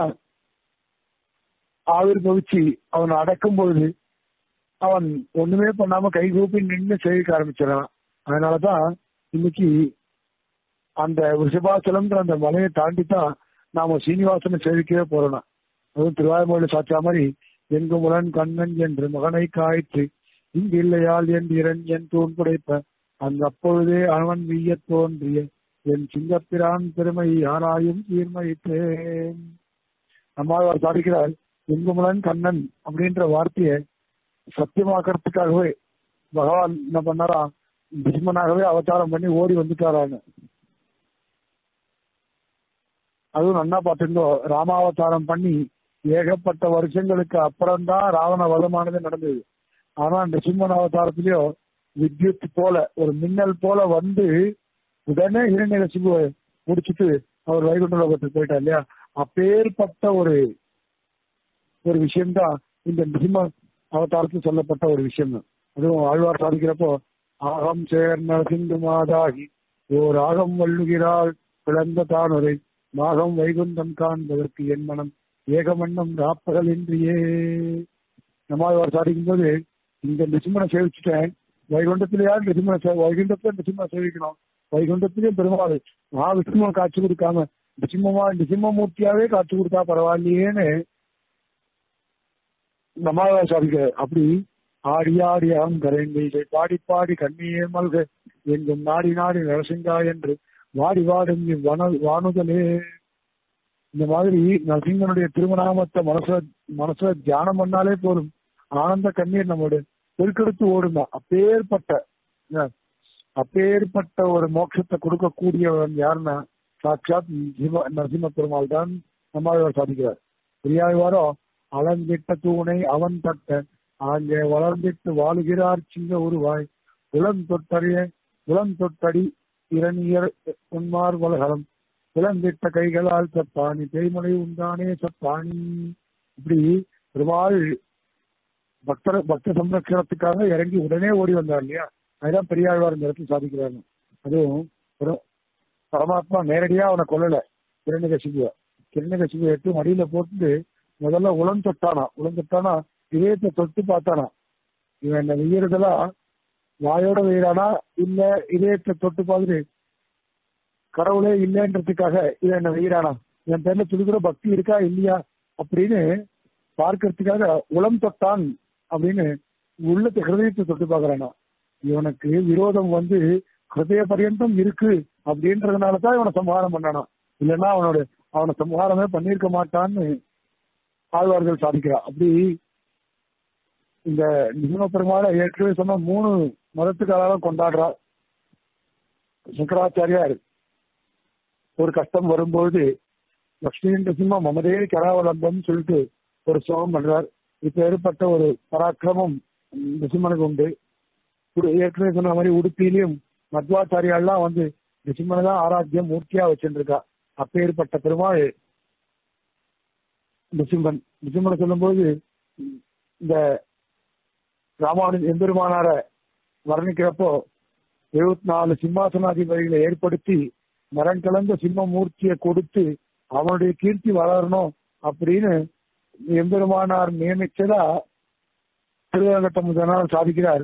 ஆவிர் பவிச்சு அவனை அடக்கும் பொழுது அவன் ஒண்ணுமே பண்ணாம கை கூப்பி நின்று சேவிக்க ஆரம்பிச்சிடறான் அதனாலதான் இன்னைக்கு அந்த ரிஷபாச்சலம்ன்ற அந்த மலையை தாண்டி தான் நாம சீனிவாசனை சேவிக்கவே போறோம் அதுவும் திருவாய்மொழியில சாச்சா மாதிரி எங்குமுலன் கண்ணன் என்று மகனை காய்த்து இங்கு இல்லையால் என் இரண் என் தூண் புடைப்ப அங்கு அப்பொழுதே அவன் வீய தோன்றிய என் சிங்கப்பிரான் பெருமை யாராயும் தீர்மயித்தேன் நம்மாழ்வார் சாதிக்கிறார் எங்குமுலன் கண்ணன் அப்படின்ற வார்த்தையை சத்தியமாக்கிறதுக்காகவே பகவான் என்ன பண்ணாரா பீஷ்மனாகவே அவதாரம் பண்ணி ஓடி வந்துட்டாரான்னு அதுவும் நன்னா பார்த்துருந்தோம் ராமாவதாரம் பண்ணி ஏகப்பட்ட வருஷங்களுக்கு அப்புறம்தான் ராவண வதமானது நடந்தது ஆனா நிசிம்மன் அவதாரத்திலயோ வித்யுத் போல ஒரு மின்னல் போல வந்து உடனே இரண்யகசிபு முடிச்சுட்டு அவர் வைகுண்ட லோகத்துக்கு போயிட்டார் இல்லையா அப்பேற்பட்ட ஒரு ஒரு விஷயம்தான் இந்த நிசிம்ம அவதாரத்தில் சொல்லப்பட்ட ஒரு விஷயம் அதுவும் ஆழ்வார் சாதிக்கிறப்போ ஆகம் சேர்ந்த சிந்து மாதாகி ஓர் ஆகம் வள்ளுகிறாள் பிளந்த தானுரை மாகம் வைகுந்தம் காண்பதற்கு என் மனம் ஏகமன்னம் ராப்பகல் இன்றியே நம்மாழ்வார் சாதிக்கும் போது இந்த நிசிம்மனை சேவிச்சுட்டேன் வைகுண்டத்திலேயா நிசிம்மனை சே- வைகுண்டத்துல நிசிம்மனை சேவிக்கணும் வைகுண்டத்திலேயும் பெருமாள் மகாவிஷ்ணுவை காட்சி கொடுக்காம நிசிம்மமா நிசிம்மமூர்த்தியாவே காட்சி கொடுத்தா பரவாயில்லையேன்னு நம்மாழ்வார் சாதிக்க அப்படி ஆடி ஆடி ஆம் கரைந்தை பாடி பாடி கண்ணியே மல்க எங்கும் நாடி நாடி நரசிங்கா என்று வாடி வாடும் இவ்வன வானுதலே இந்த மாதிரி நரசிங்கனுடைய திருமணாமத்தை மனசுல மனசுல தியானம் பண்ணாலே போதும் ஆனந்த கண்ணீர் நம்மளுடைய பெருக்கெடுத்து ஓடுங்க அப்பேற்பட்ட என்ன, அப்பேற்பட்ட ஒரு மோட்சத்தை கொடுக்கக்கூடியவன் யாருன்னா சாட்சாத் நரசிம்ம நரசிம்ம பெருமாள் தான் நம்மாழ்வார் சாதிக்கிறார் பெரியாழ்வாரோ அளந்திட்ட தூணை அவன் தட்ட அங்கே வளர்ந்திட்டு வாழுகிறார் சிங்க உருவாய் உளம் தொட்டறிய உளம் தொட்டடி இரணியர் உன்மார் வலகலம் இளந்திட்ட கைகளால் சப்பாணி தேய்மலை உண்டானே சப்பாணி இப்படி பெருமாள் பக்தர் பக்த சம்ரட்சணத்துக்காக இறங்கி உடனே ஓடி வந்தார் இல்லையா அதுதான் பெரியாழ்வார் இந்த இடத்துல சாதிக்கிறாங்க அதுவும் ஒரு பரமாத்மா நேரடியா அவனை கொல்லல கிரண்யகசிபுவ கிரண்யகசிபு எட்டு மடியில போட்டு முதல்ல உளம் தொட்டானா உளம் தொட்டானா இதயத்தை தொட்டு பார்த்தானா இவன் என்ன வெய்யறதெல்லாம் வாயோட வெய்யறானா இல்ல இதயத்தை தொட்டு பார்த்துட்டு கடவுளே இல்லைன்றதுக்காக இவன் என்ன வெய்யறானா என் பேர்ல துளிக்கூட பக்தி இருக்கா இல்லையா அப்படின்னு பார்க்கறதுக்காக உளம் தொட்டான் அப்படின்னு உள்ளத்தை ஹிருதயத்தை தொட்டு பார்க்கறானா இவனுக்கு விரோதம் வந்து ஹிருதய பரியந்தம் இருக்கு அப்படின்றதுனாலதான் இவனை சம்ஹாரம் பண்ணானா இல்லைன்னா அவனோட அவனை சம்ஹாரமே பண்ணியிருக்க மாட்டான்னு ஆழ்வார்கள் சாதிக்கிறார் அப்படி இந்த நிசிம்ம பெருமாளை ஏற்கனவே சொன்ன மூணு மதத்துக்காக கொண்டாடுறா சங்கராச்சாரியார் ஒரு கஷ்டம் வரும்போது லட்சுமி நரசிம்ம மமதே கராவலம்பம் சொல்லிட்டு ஒரு சோகம் பண்றார் இப்ப ஏற்பட்ட ஒரு பராக்கிரமம் நிசிம்மனுக்கு உண்டு உடு- ஏற்கனவே சொன்ன மாதிரி உடுப்பிலையும் மத்வாச்சாரியாலாம் வந்து நிசிம்மனை தான் ஆராத்தியம் மூர்த்தியா வச்சுருக்கா அப்பேற்பட்ட பெருமாள் நிசிம்மன் நிசிம்மனை சொல்லும்போது இந்த ராமானு எம்பெருமானார வர்ணிக்கிறப்போ எழுபத்தி நாலு சிம்மாசனாதிபதிகளை ஏற்படுத்தி மரம் கலந்த சிம்ம மூர்த்தியை கொடுத்து அவனுடைய கீர்த்தி வளரணும் அப்படின்னு எம்பெருமானார் நியமிச்சதா திருவங்கட்ட முதனால் சாதிக்கிறார்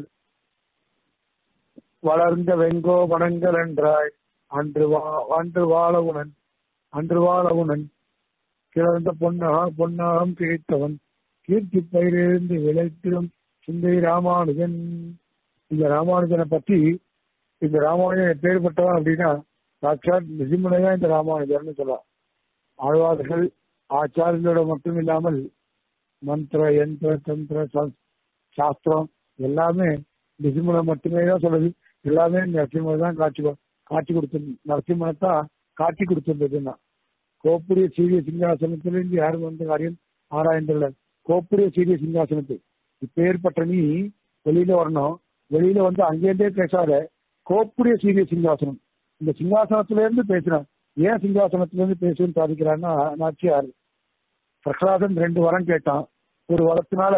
வளர்ந்த வெங்கோ வனங்கள் என்றாய் அன்று வா அன்று வாழவுணன் அன்று வாழவுணன் கிளர்ந்த பொன்னகா பொன்னாகம் கிழித்தவன் கீர்த்தி பயிரிழந்து விளைத்திடும் சிந்தை ராமானுஜன் இந்த ராமானுஜனை பத்தி இந்த ராமானுஜன் எப்பேற்பட்டவன் அப்படின்னா சாட்சாத் நிசிம்மனை தான் இந்த ராமானுஜர்னு சொல்லலாம் ஆழ்வார்கள் ஆச்சாரியர்களோட மட்டும் இல்லாமல் மந்திர யந்திர தந்திர சா- சாஸ்திரம் எல்லாமே நிசிம்மனை மட்டுமே தான் சொல்லுது எல்லாமே நரசிம்மனை தான் காட்சி கொ- காட்சி கொடுத்து நரசிம்மனை தான் காட்சி கொடுத்திருந்ததுன்னா கோப்புடைய சீரிய சிங்காசனத்திலிருந்து யாரும் வந்து காரியம் ஆராய்ந்துள்ள கோப்புடைய சீரிய சிங்காசனத்து இப்பேற்பட்ட நீ வெளியில வரணும் வெளியில வந்து அங்கேருந்தே பேசாத கோப்புடைய சீரிய சிங்காசனம் இந்த சிங்காசனத்துல இருந்து பேசுறான் ஏன் சிங்காசனத்துல இருந்து பேசுன்னு சாதிக்கிறான்னா நாச்சியார் பிரகலாதன் ரெண்டு வரம் கேட்டான் ஒரு வளத்தினால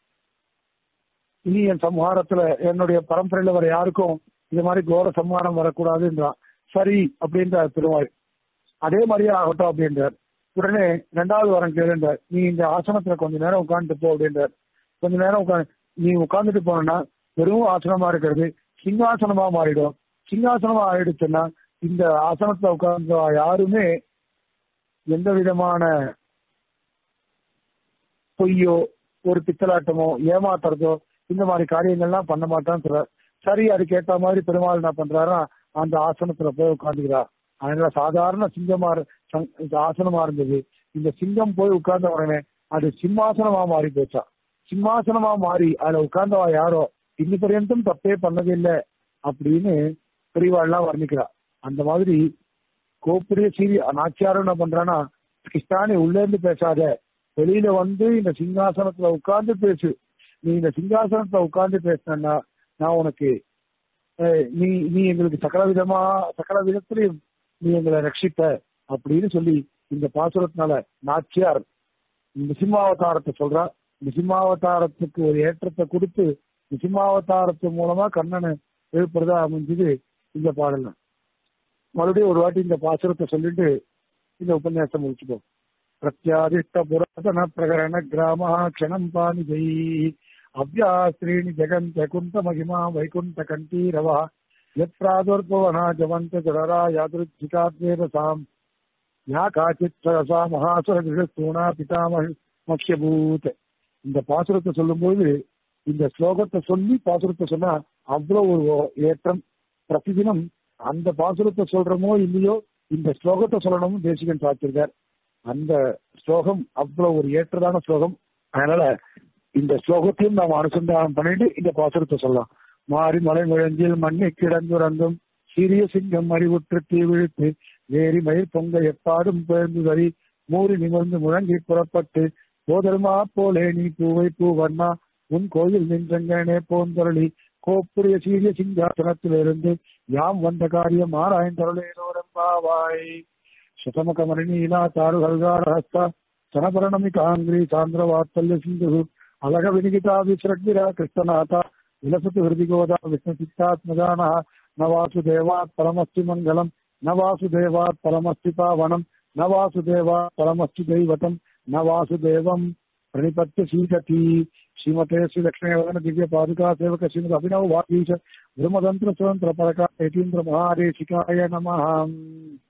இனி என் சம்ஹாரத்துல என்னுடைய பரம்பரையில வர யாருக்கும் இது மாதிரி கோர சம்ஹாரம் வரக்கூடாதுன்றான் சரி அப்படின்றார் திருவாள் அதே மாதிரியே ஆகட்டும் அப்படின்றார் உடனே ரெண்டாவது வாரம் கேளுன்றார் நீ இந்த ஆசனத்துல கொஞ்ச நேரம் உட்காந்துட்டு போ அப்படின்றார் கொஞ்ச நேரம் உட்காந்து நீ உட்காந்துட்டு போனா வெறும் ஆசனமா இருக்கிறது சிங்காசனமா மாறிடும் சிங்காசனமா ஆயிடுச்சுன்னா இந்த ஆசனத்துல உட்கார்ந்த யாருமே எந்த விதமான பொய்யோ ஒரு பித்தலாட்டமோ ஏமாத்துறதோ இந்த மாதிரி காரியங்கள்லாம் பண்ண மாட்டான்னு சொல்ற சரி அதுக்கு ஏத்த மாதிரி பெருமாள் என்ன பண்றாரா அந்த ஆசனத்துல போய் உட்காந்துக்கிறா அதனால சாதாரண சிங்கமா இரு- சங்- இந்த ஆசனமா இருந்தது இந்த சிங்கம் போய் உட்கார்ந்த உடனே அது சிம்மாசனமா மாறி போச்சா சிம்மாசனமா மாறி அதுல உட்கார்ந்தவா யாரோ இன்னி பர்யந்தம் தப்பே பண்ணதில்லை அப்படின்னு பெரியவாள்லாம் வர்ணிக்கிறா அந்த மாதிரி கோப்புரிய சீரி நாச்சியாரும் என்ன பண்றானா கிருஷ்ணானி உள்ள இருந்து பேசாத வெளியில வந்து இந்த சிங்காசனத்துல உட்கார்ந்து பேசு நீ இந்த சிங்காசனத்துல உட்கார்ந்து பேசினா நான் உனக்கு அஹ், நீ நீ எங்களுக்கு சகல விதமா சகல விதத்திலையும் நீ எங்களை ரட்சிப்ப அப்படின்னு சொல்லி இந்த பாசுரத்தினால நாச்சியார் நிசிம்மாவதாரத்தை சொல்றா நிசிம்மாவதாரத்துக்கு ஒரு ஏற்றத்தை கொடுத்து நிசிம்மாவதாரத்து மூலமா கண்ணனை எழுப்புறதா அமைஞ்சது இந்த பாடல் மறுபடியும் ஒரு வாட்டி இந்த பாசுரத்தை சொல்லிட்டு இந்த உபன்யாசம் முடிச்சுப்போம் பிரத்யாதிஷ்ட புராதன பிரகரண கிராம க்ஷணம் பாணி ஜெய் அவ்யாஸ்ரீணி ஜெகந்த குந்த மகிமா வைகுண்ட கண்டீரவா யத் பிராதுர்பவனா ஜவந்த ஜடரா யாதிருச்சிகாத்வேதசாம் யா காச்சித் சரசா மகாசுர தூணா பிதாமக மக்ஷபூத் இந்த பாசுரத்தை சொல்லும்போது இந்த ஸ்லோகத்தை சொல்லி பாசுரத்தை சொன்னா அவ்வளவு ஒரு ஏற்றம் பிரதிதினம் அந்த பாசுரத்தை சொல்றோமோ இல்லையோ இந்த ஸ்லோகத்தை சொல்லணும்னு தேசிகன் சாத்திருக்கார் அந்த ஸ்லோகம் அவ்வளவு ஒரு ஏற்றதான ஸ்லோகம் அதனால இந்த ஸ்லோகத்தையும் நாம் அனுசந்தானம் பண்ணிட்டு இந்த பாசுரத்தை சொல்லலாம் மாறி மலை முழஞ்சில் மண்ணை கிடந்துறந்தும் சிறிய சிங்கம் அறிவுற்று தீ விழுத்து வேரி மயிர் பொங்க எப்பாடும் பேர்ந்து வரி மூறி நிமிர்ந்து முழங்கி புறப்பட்டு போதல்மா போலே நீ பூவை பூவண்ணா உன் கோயில் நின்றங்கனே போந்தருளி கோப்புரிய சீரிய சிங்காசனத்திலிருந்து யாம் வந்த காரியம் ஆராய்ந்தருளேனோரம்பாவாய் శతముఖమణినీలా తారుహల్గారహస్త సనపరణమి కాంగ్రీ సాంద్ర వాత్సల్య సింధు అలగ వినిగితా విశ్రగ్గిర కృష్ణనాథ విలసతి హృది గోదా విష్ణు చిత్తాత్మజాన న వాసుదేవాత్ పరమస్తి మంగళం న వాసుదేవాత్ పరమస్తి పావనం న వాసుదేవాత్ పరమస్తి దైవతం న వాసుదేవం ప్రణిపత్య సీతతి శ్రీమతే శ్రీ లక్ష్మీవరణ దివ్య పాదుకా సేవక శ్రీమద్ అభినవ్ వాగీశ బ్రహ్మతంత్ర స్వతంత్ర పరక యతీంద్ర మహాదేశికాయ నమః